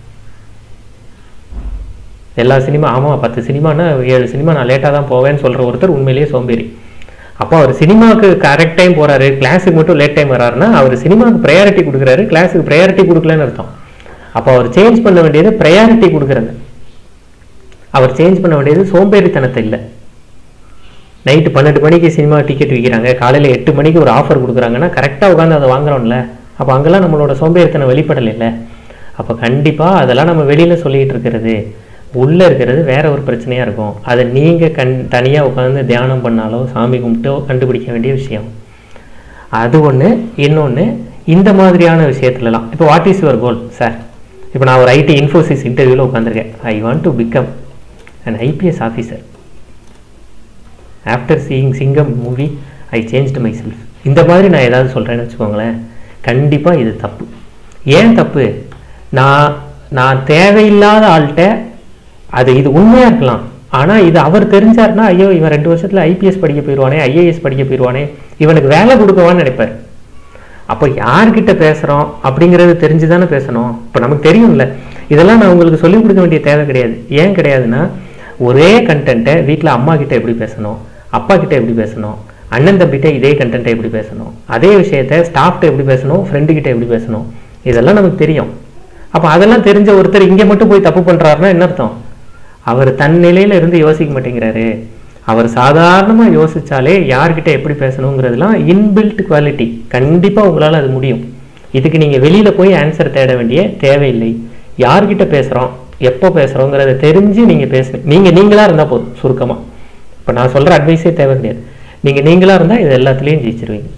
எல்லா சினிமா ஆமா பத்து சினிமானா ஏழு சினிமா நான் லேட்டாக தான் போவேன்னு சொல்ற ஒருத்தர் உண்மையிலேயே சோம்பேறி அப்போ அவர் சினிமாவுக்கு கரெக்ட் டைம் போறாரு கிளாஸுக்கு மட்டும் லேட் டைம் வராருன்னா அவர் சினிமாவுக்கு ப்ரையாரிட்டி கொடுக்குறாரு கிளாஸுக்கு ப்ரையாரிட்டி கொடுக்கலன்னு அர்த்தம் அப்போ அவர் சேஞ்ச் பண்ண வேண்டியது ப்ரையாரிட்டி கொடுக்குறது அவர் சேஞ்ச் பண்ண வேண்டியது சோம்பேறித்தனத்தை இல்லை நைட்டு பன்னெண்டு மணிக்கு சினிமா டிக்கெட் விற்கிறாங்க காலையில் எட்டு மணிக்கு ஒரு ஆஃபர் கொடுக்குறாங்கன்னா கரெக்டாக உட்காந்து அதை வாங்குறோம்ல அப்போ அங்கெல்லாம் நம்மளோட சோம்பேறித்தனம் வெளிப்படலை இல்லை அப்போ கண்டிப்பாக அதெல்லாம் நம்ம வெளியில் சொல்லிட்டு இருக்கிறது உள்ளே இருக்கிறது வேற ஒரு பிரச்சனையாக இருக்கும் அதை நீங்கள் கண் தனியாக உட்காந்து தியானம் பண்ணாலோ சாமி கும்பிட்டோ கண்டுபிடிக்க வேண்டிய விஷயம் அது ஒன்று இன்னொன்று இந்த மாதிரியான விஷயத்துலலாம் இப்போ what is your goal sir இப்போ நான் ஒரு ஐடி இன்ஃபோசிஸ் இன்டர்வியூவில் உட்காந்துருக்கேன் I want to become an IPS officer after seeing Singam movie I changed myself இந்த மாதிரி நான் ஏதாவது சொல்கிறேன்னு வச்சுக்கோங்களேன் கண்டிப்பாக இது தப்பு ஏன் தப்பு நான் நான் தேவையில்லாத ஆள்கிட்ட அது இது உண்மையாக இருக்கலாம் ஆனால் இது அவர் தெரிஞ்சாருன்னா ஐயோ இவன் ரெண்டு வருஷத்தில் ஐபிஎஸ் படிக்க போயிடுவானே ஐஏஎஸ் படிக்க போயிடுவானே இவனுக்கு வேலை கொடுக்கவான்னு நினைப்பார் அப்போ யார்கிட்ட பேசுகிறோம் அப்படிங்கிறது தெரிஞ்சு தானே பேசணும் இப்போ நமக்கு தெரியும்ல இதெல்லாம் நான் உங்களுக்கு சொல்லிக் கொடுக்க வேண்டிய தேவை கிடையாது ஏன் கிடையாதுன்னா ஒரே கண்டென்ட்டை வீட்டில் அம்மா கிட்ட எப்படி பேசணும் அப்பா கிட்ட எப்படி பேசணும் அண்ணன் தம்பிகிட்ட இதே கண்டென்ட்டை எப்படி பேசணும் அதே விஷயத்த ஸ்டாஃப்ட்ட எப்படி பேசணும் ஃப்ரெண்டு கிட்ட எப்படி பேசணும் இதெல்லாம் நமக்கு தெரியும் அப்போ அதெல்லாம் தெரிஞ்ச ஒருத்தர் இங்கே மட்டும் போய் தப்பு பண்ணுறாருன்னா என்ன அர்த்தம் அவர் தன் நிலையில இருந்து யோசிக்க மாட்டேங்கிறாரு அவர் சாதாரணமா யோசிச்சாலே யார்கிட்ட எப்படி பேசணுங்கிறதுலாம் இன்பில்ட் குவாலிட்டி கண்டிப்பா உங்களால அது முடியும் இதுக்கு நீங்க வெளியில போய் ஆன்சர் தேட வேண்டிய தேவையில்லை யார்கிட்ட பேசுறோம் எப்போ பேசுறோங்கிறத தெரிஞ்சு நீங்க பேசுங்க நீங்க நீங்களா இருந்தா போதும் சுருக்கமா இப்ப நான் சொல்ற அட்வைஸே தேவை கிடையாது நீங்க நீங்களா இருந்தா இது எல்லாத்துலயும் ஜெயிச்சிருவீங்க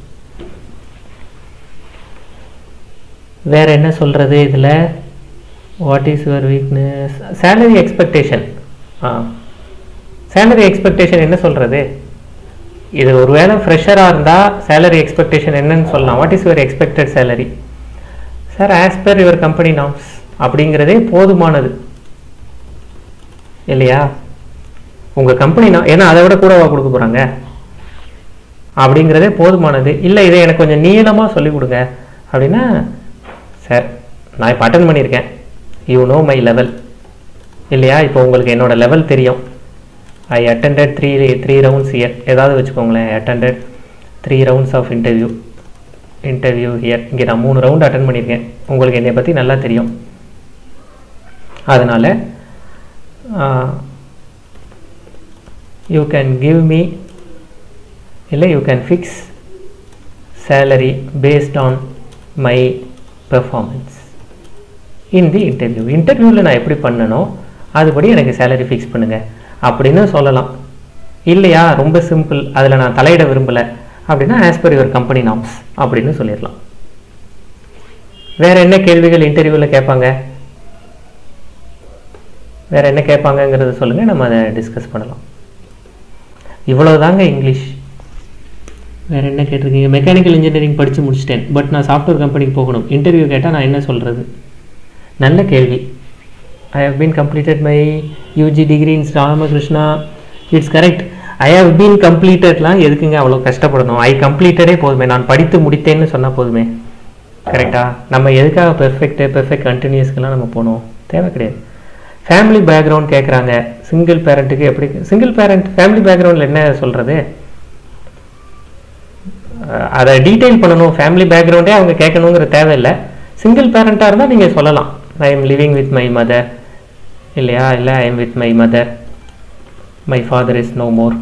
வேற என்ன சொல்றது இதுல what is your weakness salary expectation ah salary expectation என்ன சொல்கிறது இது ஒருவேளை ஃப்ரெஷராக இருந்தால் சேலரி எக்ஸ்பெக்டேஷன் என்னன்னு சொல்லலாம் what is your expected salary sir as per your company norms அப்படிங்கிறதே போதுமானது இல்லையா உங்கள் கம்பெனி நான் ஏன்னா அதை விட கூடவா கொடுக்க போகிறாங்க அப்படிங்கிறதே போதுமானது இல்லை இதை எனக்கு கொஞ்சம் நீளமாக சொல்லிக் கொடுங்க அப்படின்னா சார் நான் இப்போ அட்டன் பண்ணியிருக்கேன் யூ நோ மை லெவல் இல்லையா இப்போ உங்களுக்கு என்னோட லெவல் தெரியும் I attended three three rounds year ஏதாவது வச்சுக்கோங்களேன் attended three rounds of interview interview year இங்கே நான் மூணு ரவுண்ட் அட்டன் பண்ணியிருக்கேன் உங்களுக்கு என்னை பற்றி நல்லா தெரியும் அதனால் யூ கேன் கிவ் மீ இல்லை you can fix salary based on my performance in the interview இன்டர்வியூவில் நான் எப்படி பண்ணனோ அதுபடி எனக்கு சேலரி ஃபிக்ஸ் பண்ணுங்க அப்படின்னு சொல்லலாம் இல்லையா ரொம்ப சிம்பிள் அதில் நான் தலையிட விரும்பலை அப்படின்னா as per your company norms அப்படின்னு சொல்லிடலாம் வேற என்ன கேள்விகள் இன்டர்வியூவில் கேட்பாங்க வேற என்ன கேட்பாங்கங்கிறத சொல்லுங்க நம்ம அதை டிஸ்கஸ் பண்ணலாம் இவ்வளவுதாங்க இங்கிலீஷ் வேற என்ன கேட்டிருக்கீங்க மெக்கானிக்கல் இன்ஜினியரிங் படித்து முடிச்சிட்டேன் பட் நான் சாஃப்ட்வேர் கம்பெனிக்கு போகணும் இன்டர்வியூ கேட்டால் நான் என்ன சொல்கிறது நல்ல கேள்வி I have been completed my UG degree in Ramakrishna it's correct I have been கம்ப்ளீட்டட்லாம் எதுக்குங்க அவ்வளோ கஷ்டப்படணும் ஐ கம்ப்ளீட்டடே போதுமே நான் படித்து முடித்தேன்னு சொன்னால் போதுமே கரெக்டா நம்ம எதுக்காக பெர்ஃபெக்ட் பெர்ஃபெக்ட் கண்டினியூஸ்க்கெல்லாம் நம்ம போகணும் தேவை கிடையாது ஃபேமிலி பேக்ரவுண்ட் கேட்குறாங்க சிங்கிள் பேரண்ட்டுக்கு எப்படி சிங்கிள் பேரண்ட் ஃபேமிலி பேக்ரவுண்டில் என்ன சொல்கிறது அதை டீட்டெயில் பண்ணணும் ஃபேமிலி பேக்ரவுண்டே அவங்க கேட்கணுங்கிற தேவையில்லை சிங்கிள் பேரண்ட்டாக இருந்தால் நீங்கள் சொல்லலாம் I am living with my mother இல்லையா இல்லை I am with my mother my father is no more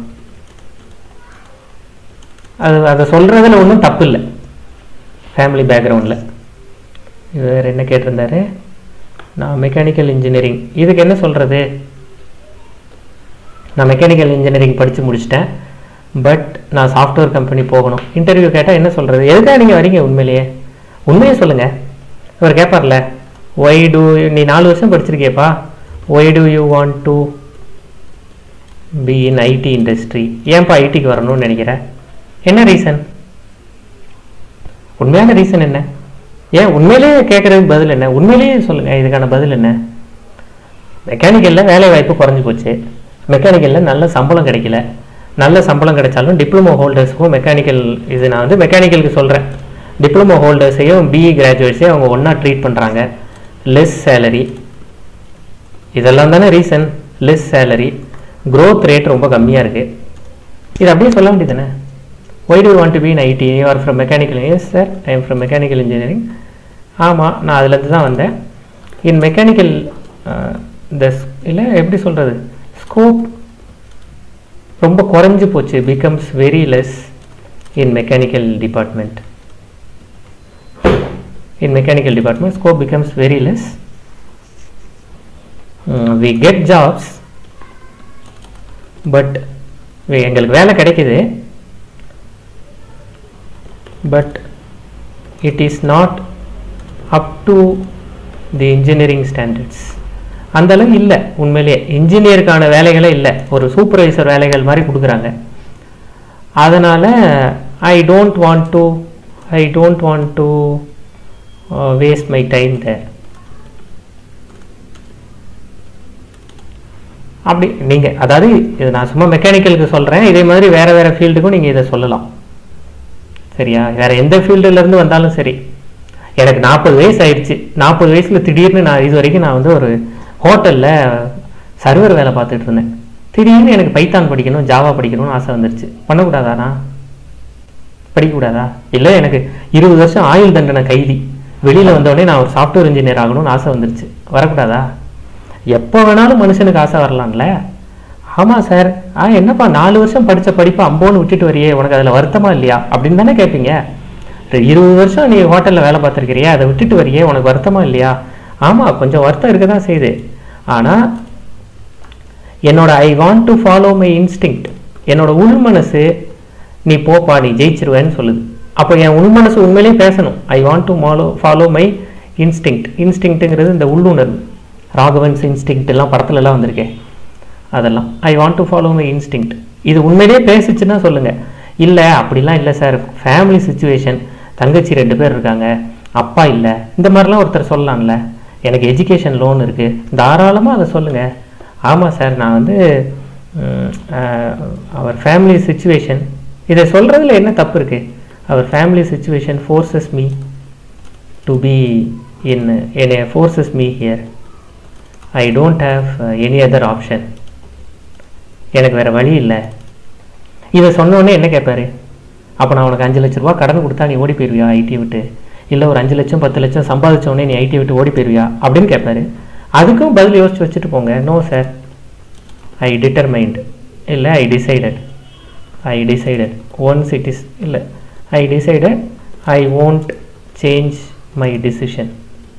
அது அதை சொல்கிறதுல ஒன்றும் தப்பு இல்லை ஃபேமிலி பேக்ரவுண்டில் வேறு என்ன கேட்டிருந்தாரு நான் மெக்கானிக்கல் இன்ஜினியரிங் இதுக்கு என்ன சொல்கிறது நான் மெக்கானிக்கல் இன்ஜினியரிங் படித்து முடிச்சிட்டேன் பட் நான் சாஃப்ட்வேர் கம்பெனி போகணும் இன்டர்வியூ கேட்டால் என்ன சொல்கிறது எதுக்காக நீங்கள் வரீங்க உண்மையிலேயே உண்மையை சொல்லுங்கள் இவர் கேட்பார்ல ஒய் டு நீ நாலு வருஷம் படிச்சிருக்கியப்பா why do you want to be in IT industry ஏன்ப்பா ஐடிக்கு வரணும்னு நினைக்கிற என்ன ரீசன் உண்மையான ரீசன் என்ன ஏன் உண்மையிலேயே கேட்குறதுக்கு பதில் என்ன உண்மையிலேயே சொல்லுங்கள் இதுக்கான பதில் என்ன மெக்கானிக்கலில் வேலை வாய்ப்பு குறைஞ்சி போச்சு மெக்கானிக்கலில் நல்ல சம்பளம் கிடைக்கல நல்ல சம்பளம் கிடைச்சாலும் டிப்ளமோ ஹோல்டர்ஸுக்கும் மெக்கானிக்கல் இது நான் வந்து மெக்கானிக்கலுக்கு சொல்கிறேன் டிப்ளமோ ஹோல்டர்ஸையும் பிஇ கிராஜுவேட்ஸையும் அவங்க ஒன்றா ட்ரீட் பண்ணுறாங்க லெஸ் சேலரி இதெல்லாம் தானே reason less salary growth rate ரொம்ப கம்மியாக இருக்குது இது அப்படியே சொல்ல வேண்டியது தானே why do want to be in IT you are from mechanical yes sir I am from mechanical engineering ஆமாம் நான் அதுலேருந்து தான் வந்தேன் இன் மெக்கானிக்கல் இந்த இல்லை எப்படி சொல்கிறது ஸ்கோப் ரொம்ப குறைஞ்சு போச்சு becomes very less in mechanical department in mechanical department scope becomes very less we get jobs but எங்களுக்கு வேலை கிடைக்குது but it is not up to the engineering standards அந்த அளவு இல்லை உண்மையிலேயே இன்ஜினியருக்கான வேலைகளே இல்லை ஒரு சூப்பர்வைசர் வேலைகள் மாதிரி கொடுக்குறாங்க அதனால் I don't want to I don't want to waste my time there அப்படி நீங்கள் அதாவது இது நான் சும்மா மெக்கானிக்கலுக்கு சொல்கிறேன் இதே மாதிரி வேறு வேறு ஃபீல்டுக்கும் நீங்கள் இதை சொல்லலாம் சரியா வேறு எந்த ஃபீல்டுலேருந்து வந்தாலும் சரி எனக்கு நாற்பது வயசு ஆயிடுச்சு நாற்பது வயசில் திடீர்னு நான் இது வரைக்கும் நான் வந்து ஒரு ஹோட்டலில் சர்வர் வேலை பார்த்துட்டு இருந்தேன் திடீர்னு எனக்கு பைத்தான் படிக்கணும் ஜாவா படிக்கணும்னு ஆசை வந்துருச்சு பண்ணக்கூடாதாண்ணா படிக்கக்கூடாதா இல்லை எனக்கு இருபது வருஷம் ஆயுள் தண்டனை கைதி வெளியில் வந்தோடனே நான் ஒரு சாஃப்ட்வேர் இன்ஜினியர் ஆகணும்னு ஆசை வந்துருச்சு வரக்கூடாதா எப்போ வேணாலும் மனுஷனுக்கு ஆசை வரலாம்ல ஆமாம் சார் ஆ என்னப்பா நாலு வருஷம் படித்த படிப்பை அம்போன்னு விட்டுட்டு வரியே உனக்கு அதில் வருத்தமா இல்லையா அப்படின்னு தானே கேட்பீங்க ஒரு இருபது வருஷம் நீ ஹோட்டலில் வேலை பார்த்துருக்கிறியா அதை விட்டுட்டு வரியே உனக்கு வருத்தமா இல்லையா ஆமாம் கொஞ்சம் வருத்தம் இருக்க தான் செய்யுது ஆனால் என்னோட I want to follow my instinct என்னோட உள் மனசு நீ போப்பா நீ ஜெயிச்சிருவேன்னு சொல்லுது அப்போ என் உள் மனசு உண்மையிலேயே பேசணும் I want to follow follow my instinct இன்ஸ்டிங்க்ட்டுங்கிறது இந்த உள்ளுணர்வு ராகவன்ஸ் இன்ஸ்டிங்க்ட் எல்லாம் படத்துல எல்லாம் வந்திருக்கேன் அதெல்லாம் I want to follow my instinct இது உண்மையிலேயே பேசிச்சுன்னா சொல்லுங்கள் இல்லை அப்படிலாம் இல்லை சார் ஃபேமிலி சுச்சுவேஷன் தங்கச்சி ரெண்டு பேர் இருக்காங்க அப்பா இல்லை இந்த மாதிரிலாம் ஒருத்தர் சொல்லலாம்ல எனக்கு எஜுகேஷன் லோன் இருக்குது தாராளமாக அதை சொல்லுங்கள் ஆமாம் சார் நான் வந்து அவர் ஃபேமிலி சுச்சுவேஷன் இதை சொல்கிறதுல என்ன தப்பு இருக்குது அவர் family situation forces me to be in என்னை forces me here I don't have any other option எனக்கு வேறு வழி இல்லை இதை சொன்னோடனே என்ன கேட்பாரு அப்போ நான் உனக்கு அஞ்சு லட்ச ரூபா கடன் கொடுத்தா நீ ஓடி போயிருவியா ஐடி விட்டு இல்லை ஒரு அஞ்சு லட்சம் பத்து லட்சம் சம்பாதிச்ச உடனே நீ ஐடி விட்டு ஓடி போயிருவியா அப்படின்னு கேட்பாரு அதுக்கும் பதில் யோசிச்சு வச்சுட்டு போங்க நோ சார் ஐ டிட்டர்மைண்ட் இல்லை I decided I decided once it is இல்லை I decided I won't change my decision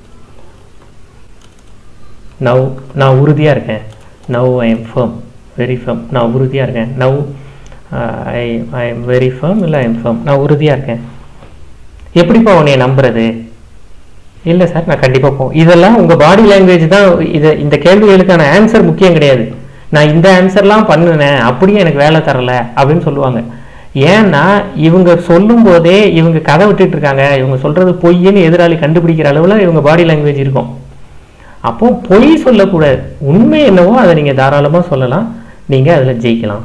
now நான் உறுதியாக இருக்கேன் now I am firm very firm நான் உறுதியாக இருக்கேன் now I I am very firm இல்லை I am firm நான் உறுதியாக இருக்கேன் எப்படிப்பா உன்னைய நம்புறது இல்லை சார் நான் கண்டிப்பாக போ இதெல்லாம் உங்கள் பாடி லாங்குவேஜ் தான் இதை இந்த கேள்விகளுக்கான ஆன்சர் முக்கியம் கிடையாது நான் இந்த ஆன்சர்லாம் பண்ணினேன் அப்படியே எனக்கு வேலை தரல அப்படின்னு சொல்லுவாங்க ஏன்னா இவங்க சொல்லும் போதே இவங்க கதை விட்டுட்டு இருக்காங்க இவங்க சொல்றது பொய்ன்னு எதிராளி கண்டுபிடிக்கிற அளவில் இவங்க பாடி லாங்குவேஜ் இருக்கும் அப்போ பொய் சொல்லக்கூடாது உண்மை என்னவோ அதை நீங்கள் தாராளமாக சொல்லலாம் நீங்கள் அதில் ஜெயிக்கலாம்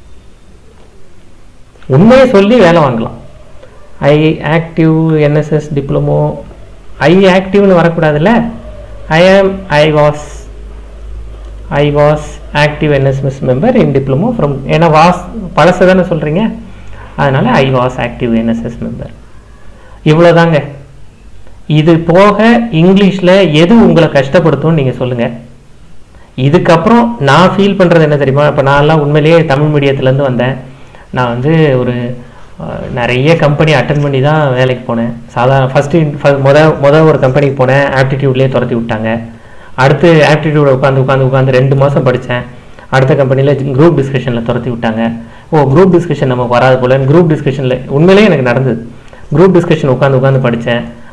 உண்மையை சொல்லி வேலை வாங்கலாம் I active NSS diploma I ஆக்டிவ்னு வரக்கூடாதுல்ல I am I was I was active NSS member in diploma from ஏன்னா வாஸ் பழசு தானே சொல்கிறீங்க அதனால் I was active NSS member இவ்வளோதாங்க இது போக இங்கிலீஷில் எது உங்களை கஷ்டப்படுத்தும்னு நீங்கள் சொல்லுங்கள் இதுக்கப்புறம் நான் ஃபீல் பண்ணுறது என்ன தெரியுமா இப்போ நான்லாம் உண்மையிலேயே தமிழ் மீடியத்துலேருந்து வந்தேன் நான் வந்து ஒரு அஹ், நிறைய கம்பெனி அட்டன் பண்ணி தான் வேலைக்கு போனேன் சாதாரண ஃபஸ்ட்டு முத முத ஒரு கம்பெனிக்கு போனேன் ஆப்டிடியூட்லேயே துரத்தி விட்டாங்க அடுத்து ஆப்டிடியூட உட்காந்து உட்காந்து உட்காந்து ரெண்டு மாதம் படித்தேன் அடுத்த கம்பெனியில் குரூப் டிஸ்கஷனில் துரத்தி விட்டாங்க ஓ குரூப் டிஸ்கஷன் நமக்கு வராது போல குரூப் டிஸ்கஷனில் உண்மையிலேயே எனக்கு நடந்தது குரூப் டிஸ்கஷன் உட்காந்து உட்காந்து படித்தேன்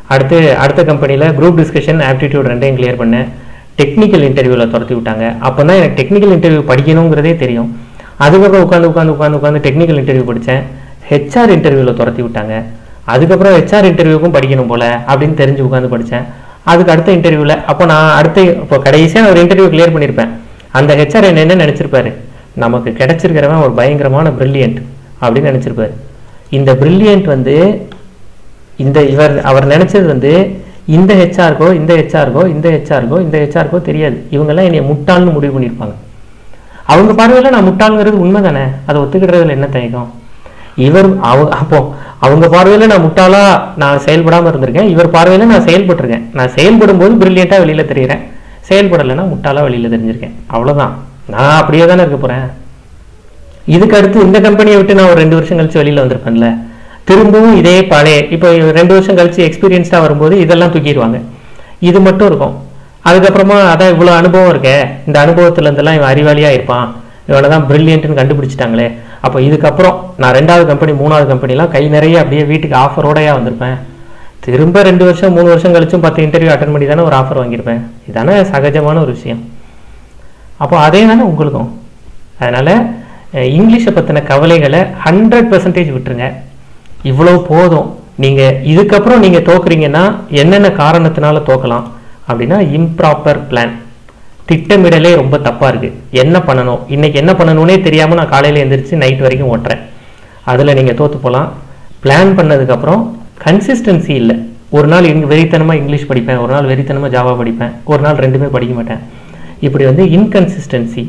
அடுத்து அடுத்த கம்பெனியில் குரூப் டிஸ்கஷன் ஆப்டிடியூட் ரெண்டையும் கிளியர் பண்ணேன் டெக்னிக்கல் இன்டர்வியூவில் துரத்தி விட்டாங்க அப்போ தான் எனக்கு டெக்னிக்கல் இன்டர்வியூ படிக்கணுங்கிறதே தெரியும் அதுக்கப்புறம் உட்காந்து உட்காந்து உட்காந்து உட்காந்து டெக்னிக்கல் இன்டர்வியூ படித்தேன் ஹெச்ஆர் இன்டர்வியூவில் துரத்தி விட்டாங்க அதுக்கப்புறம் ஹெச்ஆர் இன்டர்வியூக்கும் படிக்கணும் போல அப்படின்னு தெரிஞ்சு உட்காந்து படித்தேன் அதுக்கு அடுத்த இன்டர்வியூவில் அப்போ நான் அடுத்த இப்போ கடைசியாக ஒரு இன்டர்வியூ கிளியர் பண்ணியிருப்பேன் அந்த ஹெச்ஆர் என்ன என்ன நினச்சிருப்பாரு நமக்கு கிடைச்சிருக்கிறவன் ஒரு பயங்கரமான பிரில்லியன்ட் அப்படின்னு நினச்சிருப்பாரு இந்த பிரில்லியன்ட் வந்து இந்த இவர் அவர் நினைச்சது வந்து இந்த ஹெச்ஆருக்கோ இந்த ஹெச்ஆருக்கோ இந்த ஹெச்ஆருக்கோ இந்த ஹெச்ஆருக்கோ தெரியாது இவங்கெல்லாம் என்னை முட்டாள்னு முடிவு பண்ணியிருப்பாங்க அவங்க பார்வையில் நான் முட்டாளுங்கிறது உண்மை தானே அதை ஒத்துக்கிடுறதுல என்ன தயக்கம் இவர் அவ அப்போ அவங்க பார்வையில் நான் முட்டாளா நான் செயல்படாமல் இருந்திருக்கேன் இவர் பார்வையில் நான் செயல்பட்டிருக்கேன் நான் செயல்படும் போது பிரில்லியண்ட்டாக வெளியில் தெரிகிறேன் செயல்படலைன்னா முட்டாளா வெளியில் தெரிஞ்சிருக்கேன் அவ்வளோதான் நான் அப்படியே தானே இருக்க போகிறேன் இதுக்கு அடுத்து இந்த கம்பெனியை விட்டு நான் ஒரு ரெண்டு வருஷம் கழிச்சு வெளியில் வந்திருப்பேன்ல திரும்பவும் இதே பழைய இப்போ ரெண்டு வருஷம் கழிச்சு எக்ஸ்பீரியன்ஸ்டாக வரும்போது இதெல்லாம் தூக்கிடுவாங்க இது மட்டும் இருக்கும் அதுக்கப்புறமா அதான் இவ்வளோ அனுபவம் இருக்கே இந்த அனுபவத்துல இருந்தெல்லாம் இவன் அறிவாளியாக இருப்பான் இவனை தான் பிரில்லியன்ட்னு கண்டுபிடிச்சிட்டாங்களே அப்போ இதுக்கப்புறம் நான் ரெண்டாவது கம்பெனி மூணாவது கம்பெனிலாம் கை நிறைய அப்படியே வீட்டுக்கு ஆஃபரோடையா வந்திருப்பேன் திரும்ப ரெண்டு வருஷம் மூணு வருஷம் கழிச்சும் பத்து இன்டர்வியூ அட்டன் பண்ணி தானே ஒரு ஆஃபர் வாங்கியிருப்பேன் இதானே சகஜமான ஒரு விஷயம் அப்போ அதே தானே உங்களுக்கும் அதனால் இங்கிலீஷை பற்றின கவலைகளை ஹண்ட்ரட் பர்சன்டேஜ் விட்டுருங்க இவ்வளோ போதும் நீங்கள் இதுக்கப்புறம் நீங்கள் தோக்குறீங்கன்னா என்னென்ன காரணத்தினால தோக்கலாம் அப்படின்னா இம்ப்ராப்பர் பிளான் திட்டமிடலே ரொம்ப தப்பாக இருக்குது என்ன பண்ணணும் இன்னைக்கு என்ன பண்ணணும்னே தெரியாமல் நான் காலையில் எந்திரிச்சு நைட் வரைக்கும் ஓட்டுறேன் அதில் நீங்கள் தோற்று போகலாம் பிளான் பண்ணதுக்கப்புறம் கன்சிஸ்டன்சி இல்லை ஒரு நாள் இங்க வெறித்தனமாக இங்கிலீஷ் படிப்பேன் ஒரு நாள் வெறித்தனமாக ஜாவா படிப்பேன் ஒரு நாள் ரெண்டுமே படிக்க மாட்டேன் இப்படி வந்து இன்கன்சிஸ்டன்சி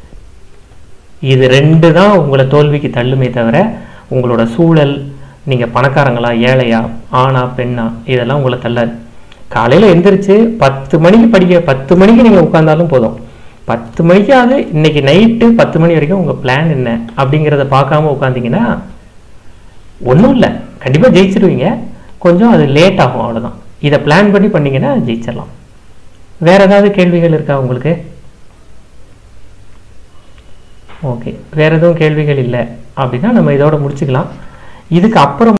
இது ரெண்டு தான் உங்களை தோல்விக்கு தள்ளுமே தவிர உங்களோட சூழல் நீங்கள் பணக்காரங்களா ஏழையா ஆணா பெண்ணா இதெல்லாம் உங்களை தள்ளாது காலையில் எந்திரிச்சு பத்து மணிக்கு படிக்க பத்து மணிக்கு நீங்கள் உட்காந்தாலும் போதும் பத்து மணிக்காவது இன்னைக்கு நைட்டு பத்து மணி வரைக்கும் உங்கள் பிளான் என்ன அப்படிங்கிறத பார்க்காம உட்காந்தீங்கன்னா ஒன்றும் இல்லை கண்டிப்பாக ஜெயிச்சிருவீங்க கொஞ்சம் அது லேட் ஆகும் அவ்வளோதான் இதை பிளான் பண்ணி பண்ணீங்கன்னா ஜெயிச்சிடலாம் வேற ஏதாவது கேள்விகள் இருக்கா உங்களுக்கு ஓகே வேற எதுவும் கேள்விகள் இல்லை அப்படின்னா நம்ம இதோட முடிச்சுக்கலாம் இதுக்கு அப்புறம்